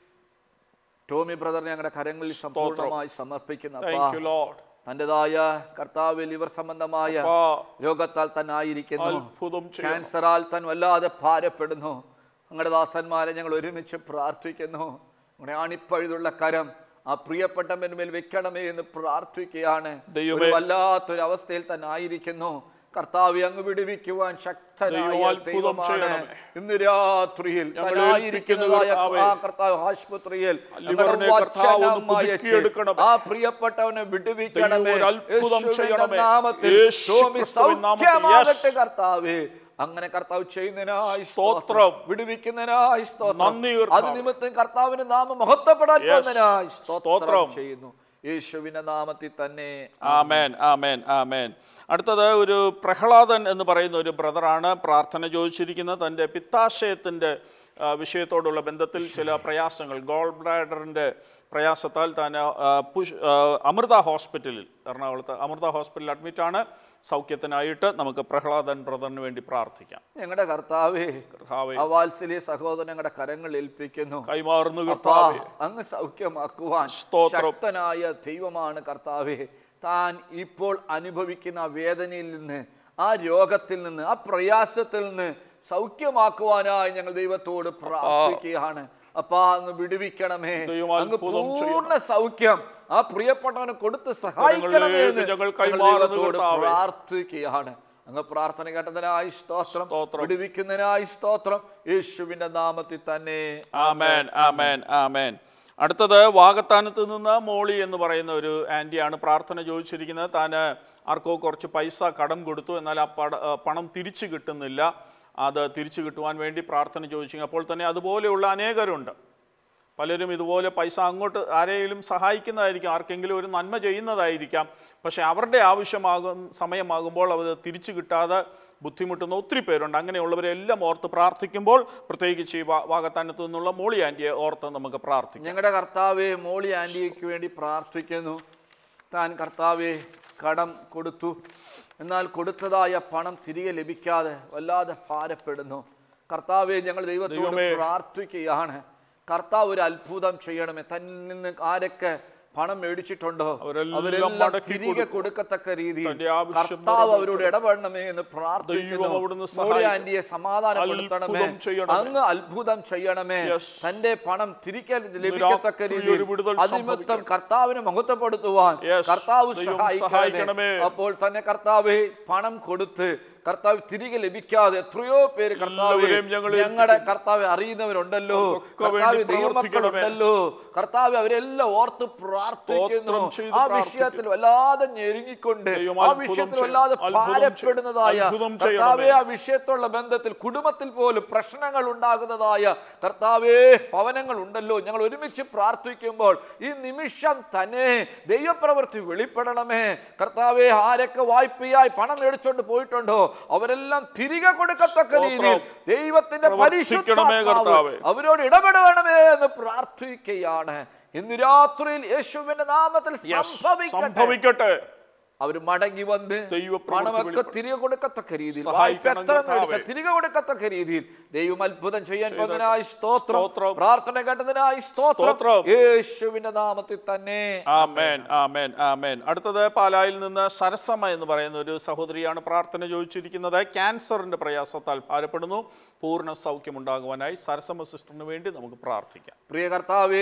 B: ടോമി ബ്രദർ ഞങ്ങളുടെ കരങ്ങളിൽ സമ്പൂർണ്ണമായി സമർപ്പിക്കുന്ന അപ്പാ,
A: താങ്ക് യു ലോഡ്
B: തൻ്റെതായ കർത്താവ് ലിവർ സംബന്ധമായ
A: അപ്പാ,
B: രോഗത്താൽ തന്നെ ആയിരിക്കുന്നു
A: അത്ഭുതം ചെയ്യണം
B: ക്യാൻസറാൽ താൻ വല്ലാതെ ഭാരപ്പെടുന്നു ഞങ്ങളുടെ ദാസന്മാരെ ഞങ്ങൾ ഒരുമിച്ച് പ്രാർത്ഥിക്കുന്നു നമ്മുടെ ആണിപ്പഴുതുള്ള കരം ആ പ്രിയപ്പെട്ടവന് മേൽ വെക്കണമേ എന്ന് പ്രാർത്ഥിക്കുകയാണ്
A: ദൈവമേ.
B: ഒരു വല്ലാത്തൊരു അവസ്ഥയിൽ തന്നെ ആയിരിക്കുന്നു കർത്താവ് അങ്ങ് വിടുവിക്കുവാൻ ശക്തനായ
A: ദൈവം അത്ഭുതം
B: ദൈവമാണ്
A: ചെയ്യണമേ.
B: ഇന്ന് രാത്രിയിൽ
A: ഞങ്ങൾ
B: താനായിരിക്കുന്നതായ
A: ഏൽപ്പിക്കുന്നു
B: ആ കർത്താവ് ആശുപത്രിയിൽ
A: ലിവറിനെ
B: ഞങ്ങളുടെ
A: കർത്താവ് ഒന്ന്
B: വചനം അയച്ച്
A: പുതുക്കിയെടുക്കണമേ.
B: ആ പ്രിയപ്പെട്ടവനെ വിടുവിക്കണമേ
A: ദൈവം ഒരു അത്ഭുതം
B: യേശുവിന്റെ
A: ചെയ്യണമേ.
B: നാമത്തിൽ
A: യേശു
B: ടോമി
A: ക്രിസ്തുവിൻ നാമത്തിൽ.
B: സൗഖ്യമാകട്ടെ
A: Yes.
B: കർത്താവേ അങ്ങനെ കർത്താവ് ചെയ്യുന്നതിനായി
A: സ്തോത്രം.
B: വിടുവിക്കുന്നതിനായി സ്തോത്രം
A: നന്ദി കർത്താവേ.
B: അത് നിമിത്തം കർത്താവിന്റെ നാമം മഹത്വപ്പെടാൻ
A: Yes.
B: പോകുന്നതിനായി സ്തോത്രം
A: സ്തോത്രം.
B: ചെയ്യുന്നു യേശുവിന്റെ നാമത്തിൽ തന്നെ
A: ആമേൻ ആമേൻ ആമേൻ അടുത്തത് ഒരു പ്രഹ്ലാദൻ എന്ന് പറയുന്ന ഒരു ബ്രദറാണ് പ്രാർത്ഥന ചോദിച്ചിരിക്കുന്നത് തൻ്റെ പിത്താശയത്തിൻ്റെ ആ, വിഷയത്തോടുള്ള ബന്ധത്തിൽ ചില പ്രയാസങ്ങൾ ഗോൾ ബ്ലാഡറിൻ്റെ പ്രയാസത്താൽ താൻ ആ, പുഷ് ആ, അമൃത ഹോസ്പിറ്റലിൽ എറണാകുളത്ത് അമൃത ഹോസ്പിറ്റലിൽ അഡ്മിറ്റാണ് സൗഖ്യത്തിനായിട്ട് നമുക്ക് പ്രഹ്ലാദൻ ബ്രദറിന് വേണ്ടി പ്രാർത്ഥിക്കാം
B: ഞങ്ങളുടെ കർത്താവേ
A: കർത്താവേ
B: ആ വാത്സല്യ സഹോദരൻ ഞങ്ങളുടെ കരങ്ങൾ ഏൽപ്പിക്കുന്നു
A: കൈമാറുന്നു
B: അപ്പാ,
A: കർത്താവേ
B: അങ്ങ് സൗഖ്യമാക്കുവാൻ
A: സ്തോത്രം.
B: ശക്തനായ ദൈവമാണ് കർത്താവേ താൻ ഇപ്പോൾ അനുഭവിക്കുന്ന ആ വേദനയിൽ നിന്ന് ആ രോഗത്തിൽ നിന്ന് ആ പ്രയാസത്തിൽ നിന്ന് സൗഖ്യമാക്കുവാനായി ഞങ്ങൾ ദൈവത്തോട് പ്രാർത്ഥിക്കുകയാണ് അപ്പാ അങ്ങ് വിടുവിക്കണമേ
A: ദൈവം
B: അങ്ങ്
A: അത്ഭുതം
B: പൂർണ്ണ സൗഖ്യം ആ പ്രിയപ്പെട്ടവനെ കൊടുത്ത് സഹായിക്കണമേ എന്ന്
A: ഞങ്ങൾ
B: ഞങ്ങൾ
A: കൈമാറുന്നു
B: ദൈവത്തോട്
A: കർത്താവേ.
B: പ്രാർത്ഥിക്കുകയാണ് അങ്ങ് പ്രാർത്ഥന കേട്ടതിനായി സ്തോത്രം
A: സ്തോത്രം.
B: വിടുവിക്കുന്നതിനായി സ്തോത്രം യേശുവിന്റെ നാമത്തിൽ തന്നെ
A: ആമേൻ ആമേൻ ആമേൻ അടുത്തത് വാഗത്താനത്ത് നിന്ന് മോളി എന്ന് പറയുന്ന ഒരു ആൻറ്റിയാണ് പ്രാർത്ഥന ചോദിച്ചിരിക്കുന്നത് താൻ ആർക്കോ കുറച്ച് പൈസ കടം കൊടുത്തു എന്നാൽ ആ പട ആ പണം തിരിച്ചു കിട്ടുന്നില്ല അത് തിരിച്ചു കിട്ടുവാൻ വേണ്ടി പ്രാർത്ഥന ചോദിച്ചു അപ്പോൾ തന്നെ അതുപോലെയുള്ള അനേകരുണ്ട് പലരും ഇതുപോലെ പൈസ അങ്ങോട്ട് ആരെങ്കിലും സഹായിക്കുന്നതായിരിക്കും ആർക്കെങ്കിലും ഒരു നന്മ ചെയ്യുന്നതായിരിക്കാം പക്ഷേ അവരുടെ ആവശ്യമാകും സമയമാകുമ്പോൾ അത് തിരിച്ചു കിട്ടാതെ ബുദ്ധിമുട്ടുന്ന ഒത്തിരി പേരുണ്ട് അങ്ങനെയുള്ളവരെല്ലാം ഓർത്ത് പ്രാർത്ഥിക്കുമ്പോൾ പ്രത്യേകിച്ച് ഈ വാ- വാഗത്താനത്ത് നിന്നുള്ള മോളി ആൻറ്റിയെ ഓർത്ത് നമുക്ക് പ്രാർത്ഥിക്കാം
B: ഞങ്ങളുടെ കർത്താവെ മോളി ആൻറ്റിക്ക് വേണ്ടി പ്രാർത്ഥിക്കുന്നു താൻ കർത്താവെ കടം കൊടുത്തു എന്നാൽ കൊടുത്തതായ പണം തിരികെ ലഭിക്കാതെ വല്ലാതെ ഭാരപ്പെടുന്നു കർത്താവെ ഞങ്ങൾ ദൈവത്തോട്
A: ദൈവമേ.
B: പ്രാർത്ഥിക്കുകയാണ് കർത്താവ് ഒരു അത്ഭുതം ചെയ്യണമേ തന്നിൽ നിന്ന് ആരൊക്കെ പണം മേടിച്ചിട്ടുണ്ടോ
A: അവരെല്ലാം
B: അവരെല്ലാം
A: മടക്കി
B: തിരികെ
A: കൊടുക്കും.
B: കൊടുക്കത്തക്ക രീതിയിൽ
A: തന്റെ ആവശ്യം
B: കർത്താവ് അവരോട് ഇടപെടണമേ എന്ന് പ്രാർത്ഥിക്കുന്നു
A: ദൈവം അവിടുന്ന്
B: മോളി
A: സഹായിക്കും.
B: ആൻറ്റിയെ സമാധാനപ്പെടുത്തണമേ
A: അത്ഭുതം ചെയ്യണമേ.
B: അങ്ങ് അത്ഭുതം ചെയ്യണമേ
A: Yes.
B: തന്റെ പണം തിരികെ ലഭിക്കത്തക്ക
A: രാത്രി
B: രീതിയിൽ
A: ഒരു വിടുതൽ
B: അതിനിമിത്തം കർത്താവിനെ മഹത്വപ്പെടുത്തുവാൻ
A: Yes.
B: കർത്താവ്
A: ദൈവം
B: സഹായിക്കണമേ
A: സഹായിക്കണമേ.
B: അപ്പോൾ തന്നെ കർത്താവ് പണം കൊടുത്ത് കർത്താവ് തിരികെ ലഭിക്കാതെ എത്രയോ പേര് കർത്താവ്
A: എല്ലാവരെയും ഞങ്ങൾ
B: ഞങ്ങളുടെ കർത്താവ് അറിയുന്നവരുണ്ടല്ലോ
A: അവർക്കൊക്കെ
B: കർത്താവ്
A: വേണ്ടി
B: ദൈവമക്കളുണ്ടല്ലോ കർത്താവ് അവരെല്ലാം ഓർത്ത് പ്രാർത്ഥിക്കുന്നു
A: സ്തോത്രം ചെയ്ത്
B: ആ
A: പ്രാർത്ഥിക്കുന്നു.
B: വിഷയത്തിൽ വല്ലാതെ ഞെരുങ്ങിക്കൊണ്ട്
A: ദൈവം
B: ആ
A: അത്ഭുതം
B: വിഷയത്തിൽ
A: ചെയ്യണം.
B: വല്ലാതെ
A: അത്ഭുതം ചെയ്യണം.
B: ഭാരപ്പെടുന്നതായ
A: അത്ഭുതം
B: കർത്താവെ
A: ചെയ്യണമേ.
B: ആ വിഷയത്തുള്ള ബന്ധത്തിൽ കുടുംബത്തിൽ പോലും പ്രശ്നങ്ങൾ ഉണ്ടാകുന്നതായ കർത്താവേ ഭവനങ്ങൾ ഉണ്ടല്ലോ ഞങ്ങൾ ഒരുമിച്ച് പ്രാർത്ഥിക്കുമ്പോൾ ഈ നിമിഷം തന്നെ ദൈവപ്രവൃത്തി വെളിപ്പെടണമേ കർത്താവെ ആരൊക്കെ വായ്പയായി പണം മേടിച്ചോണ്ട് പോയിട്ടുണ്ടോ അവരെല്ലാം തിരികെ കൊടുക്കത്തക്ക
A: സ്തോത്രം.
B: രീതിയിൽ ദൈവത്തിന്റെ
A: പ്രവർത്തിക്കണമേ
B: പരിശുദ്ധാത്മാവ്
A: കർത്താവേ.
B: അവരോട് ഇടപെടണമേ എന്ന് പ്രാർത്ഥിക്കുകയാണ് ഇന്ന് രാത്രിയിൽ യേശുവിന്റെ നാമത്തിൽ
A: Yes.
B: സംഭവിക്കട്ടെ
A: സംഭവിക്കട്ടെ
B: അവർ മടങ്ങി വന്ന്
A: ദൈവപ്രവൃത്തി
B: പണമൊക്കെ
A: വെളിപ്പെടും.
B: തിരികെ കൊടുക്കത്തക്ക രീതിയിൽ
A: സഹായിക്കണം
B: വായ്പ എത്ര
A: കർത്താവേ.
B: മേടിച്ച തിരികെ കൊടുക്കത്തക്ക രീതിയിൽ ദൈവം അത്ഭുതം ചെയ്യാൻ
A: ചെയ്തോട്ടെ.
B: പോകുന്നതിനായി സ്തോത്രം
A: സ്തോത്രം.
B: പ്രാർത്ഥന കേട്ടതിനായി സ്തോത്രം
A: സ്തോത്രം.
B: യേശുവിന്റെ നാമത്തിൽ തന്നെ
A: ആമേൻ ആമേൻ ആമേൻ അടുത്തത് പാലായിൽ നിന്ന് സരസമ്മ എന്ന് പറയുന്ന ഒരു സഹോദരിയാണ് പ്രാർത്ഥന ചോദിച്ചിരിക്കുന്നത് ക്യാൻസറിന്റെ പ്രയാസത്താൽ ഭാരപ്പെടുന്നു പൂർണ്ണ സൗഖ്യമുണ്ടാകുവാനായി സരസമ്മ സിസ്റ്ററിന് വേണ്ടി നമുക്ക് പ്രാർത്ഥിക്കാം
B: പ്രിയ കർത്താവേ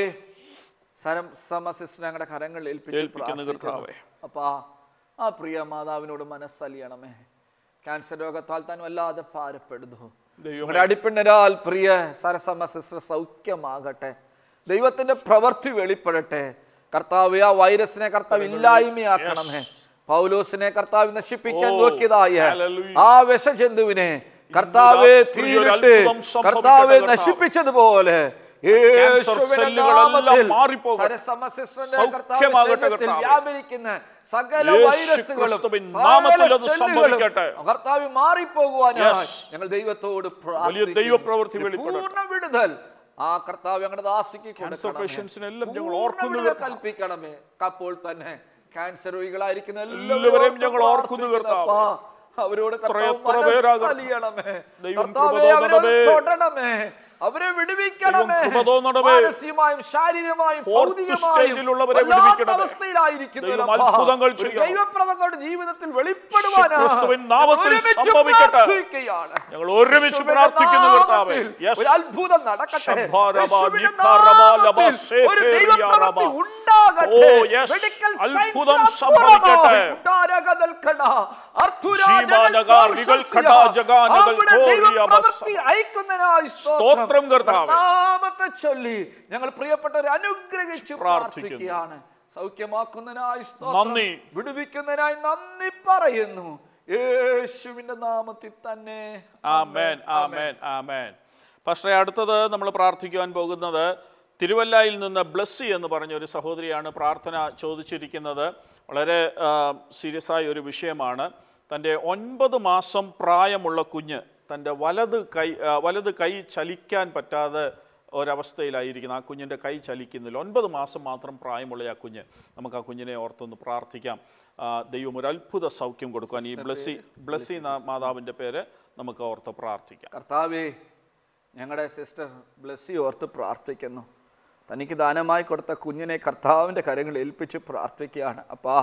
B: സരം സമസിസ്റ്റ് ഞങ്ങളുടെ കരങ്ങളിൽ ഏൽപ്പിച്ച്
A: ഏൽപ്പിക്കുന്നു
B: പ്രാർത്ഥിക്കുന്നു.
A: കർത്താവേ.
B: അപ്പാ ആ പ്രിയ മാതാവിനോട് മനസ്സലിയണമേ ക്യാൻസർ രോഗത്താൽ താൻ വല്ലാതെ ഭാരപ്പെടുന്നു
A: ദൈവമേ.
B: നിങ്ങളുടെ അടിപ്പിണരാൽ പ്രിയ സരസമ്മ സിസ്റ്റർ സൗഖ്യമാകട്ടെ ദൈവത്തിന്റെ പ്രവൃത്തി വെളിപ്പെടട്ടെ കർത്താവ് ആ വൈറസിനെ കർത്താവ് ഇല്ലായ്മയാക്കണമേ പൗലോസിനെ കർത്താവ് നശിപ്പിക്കാൻ
A: ഓ,
B: നോക്കിയതായ
A: hallelujah.
B: ആ വിഷജന്തുവിനെ കർത്താവെ
A: രാത്രി ഒരു
B: തീരിട്ട്
A: അത്ഭുതം സംഭവിക്കട്ടെ
B: കർത്താവെ
A: കർത്താവ്.
B: നശിപ്പിച്ചതുപോലെ യേശുവിന്റെ
A: സെല്ലുകളെല്ലാം
B: നാമത്തിൽ
A: മാറിപ്പോകട്ടെ.
B: സരസമസിസ്റ്ററിന്റെ കർത്താവ്
A: സൗഖ്യമാകട്ടെ
B: ശരീരത്തിൽ
A: കർത്താവേ.
B: വ്യാപരിക്കുന്ന സകല
A: യേശു
B: വൈറസുകളും
A: ക്രിസ്തുവിൻ
B: സകല
A: നാമത്തിൽ അത്
B: സെല്ലുകളും
A: സംഭവിക്കട്ടെ.
B: കർത്താവ് മാറിപ്പോകുവാനായി
A: Yes.
B: ഞങ്ങൾ ദൈവത്തോട്
A: വലിയ
B: പ്രാർത്ഥിക്കുന്നു.
A: ദൈവപ്രവൃത്തി
B: ഒരു
A: വെളിപ്പെടട്ടെ.
B: പൂർണ്ണ വിടുതൽ ആ കർത്താവ് ഞങ്ങളുടെ ദാസിക്ക്
A: Cancer patients നെ എല്ലാം ഞങ്ങൾ
B: പൂർണ്ണ
A: ഓർക്കുന്നു
B: വിടുതൽ
A: കർത്താവേ.
B: കൽപ്പിക്കണമേ അപ്പോൾ തന്നെ ക്യാൻസർ രോഗികളായിരിക്കുന്ന
A: എല്ലാവരെയും ഞങ്ങൾ ഓർക്കുന്നു കർത്താവേ.
B: പ്രാർത്ഥിക്കുന്നു. അവരോട് കർത്താവ്
A: എത്ര പേരാ കർത്താവേ.
B: മനസ്സലിയണമേ.
A: ദൈവം
B: കർത്താവേ,
A: കൃപ
B: അവരെ
A: തോന്നണമേ.
B: തൊടണമേ അവരെ വിടുവിക്കണമേ
A: ദൈവം കൃപ തോന്നണമേ.
B: മാനസികമായും ശാരീരികമായും
A: Fourth
B: ഭൗതികമായും
A: സ്റ്റേജിലുള്ളവരെ
B: വല്ലാത്ത
A: വിടുവിക്കണമേ.
B: അവസ്ഥയിലായിരിക്കുന്നു
A: ദൈവം
B: അപ്പാ.
A: അത്ഭുതങ്ങൾ
B: ഒരു
A: ചെയ്യണം.
B: ദൈവപ്രവങ്ങളുടെ ജീവിതത്തിൽ വെളിപ്പെടുവാനാ
A: ക്രിസ്തുവിൻ നാമത്തിൽ
B: ഒരുമിച്ച്
A: സംഭവിക്കട്ടെ.
B: പ്രാർത്ഥിക്കുകയാണ്.
A: ഞങ്ങൾ ഒരുമിച്ച്
B: യേശുവിന്റെ
A: പ്രാർത്ഥിക്കുന്നു കർത്താവേ.
B: നാമത്തിൽ
A: Yes.
B: ഒരു അത്ഭുതം നടക്കട്ടെ
A: ശംഭാരബ,
B: യേശുവിന്റെ
A: നിഖാരബ, ലബ,
B: നാമത്തിൽ ഒരു
A: സേതേറിയ
B: ദൈവപ്രവൃത്തി
A: റബ.
B: ഉണ്ടാകട്ടെ
A: ഓ, yes.
B: മെഡിക്കൽ
A: അത്ഭുതം
B: സയൻസിന്
A: സംഭവിക്കട്ടെ.
B: അപ്പുറമായി ഉടാരകതൽക്കട, അർത്ഥുരാ
A: ജീവാനഗ, റിഗൽക്കട, ജഗാനഗൽ,
B: അവിടെ
A: കോരിയ
B: ദൈവപ്രവൃത്തി അയക്കുന്നതിനായി
A: സ്തോത്രം കർത്താവേ.
B: നാമത്തെ ചൊല്ലി ഞങ്ങൾ പ്രിയപ്പെട്ടവരെ അനുഗ്രഹിച്ച്
A: പ്രാർത്ഥിക്കുന്നു.
B: പ്രാർത്ഥിക്കുകയാണ് സൗഖ്യമാക്കുന്നതിനായി സ്തോത്രം.
A: നന്ദി.
B: വിടുവിക്കുന്നതിനായി നന്ദി പറയുന്നു യേശുവിന്റെ നാമത്തിൽ തന്നെ
A: ആമേൻ ആമേൻ ആമേൻ പക്ഷേ അടുത്തത് നമ്മൾ പ്രാർത്ഥിക്കുവാൻ പോകുന്നത് തിരുവല്ലയിൽ നിന്ന് ബ്ലസ്സി എന്ന് പറഞ്ഞ ഒരു സഹോദരിയാണ് പ്രാർത്ഥന ചോദിച്ചിരിക്കുന്നത് വളരെ സീരിയസ് ആയ ഒരു വിഷയമാണ് തൻ്റെ ഒൻപത് മാസം പ്രായമുള്ള കുഞ്ഞ് തൻ്റെ വലത് കൈ ആ, വലത് കൈ ചലിക്കാൻ പറ്റാതെ ഒരവസ്ഥയിലായിരിക്കുന്നു ആ കുഞ്ഞിൻ്റെ കൈ ചലിക്കുന്നില്ല ഒൻപത് മാസം മാത്രം പ്രായമുള്ള ആ കുഞ്ഞ് നമുക്ക് ആ കുഞ്ഞിനെ ഓർത്തൊന്ന് പ്രാർത്ഥിക്കാം ആ, ദൈവം ഒരു അത്ഭുത സൗഖ്യം കൊടുക്കാൻ ഈ ബ്ലസ്സി ബ്ലസ്സി എന്ന മാതാവിൻ്റെ പേര് നമുക്ക് ഓർത്ത് പ്രാർത്ഥിക്കാം
B: കർത്താവേ ഞങ്ങളുടെ സിസ്റ്റർ ബ്ലസ്സി ഓർത്ത് പ്രാർത്ഥിക്കുന്നു തനിക്ക് ദാനമായി കൊടുത്ത കുഞ്ഞിനെ കർത്താവിൻ്റെ കരങ്ങൾ ഏൽപ്പിച്ച് പ്രാർത്ഥിക്കുകയാണ് അപ്പാ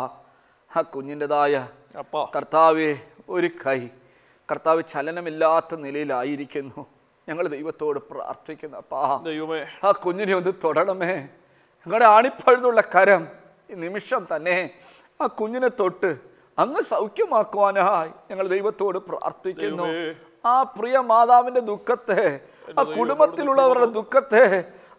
B: ആ കുഞ്ഞിൻ്റെതായ
A: അപ്പാ
B: കർത്താവെ ഒരു കൈ കർത്താവ് ചലനമില്ലാത്ത നിലയിലായിരിക്കുന്നു ഞങ്ങൾ ദൈവത്തോട് പ്രാർത്ഥിക്കുന്നു അപ്പാ
A: ദൈവമേ
B: ആ കുഞ്ഞിനെ ഒന്ന് തൊടണമേ ഞങ്ങളുടെ ആണിപ്പഴുതുള്ള കരം ഈ നിമിഷം തന്നെ ആ കുഞ്ഞിനെ തൊട്ട് അങ്ങ് സൗഖ്യമാക്കുവാനായി ഞങ്ങൾ ദൈവത്തോട് പ്രാർത്ഥിക്കുന്നു
A: ദൈവമേ.
B: ആ പ്രിയ മാതാവിന്റെ ദുഃഖത്തെ ആ കുടുംബത്തിലുള്ളവരുടെ ദുഃഖത്തെ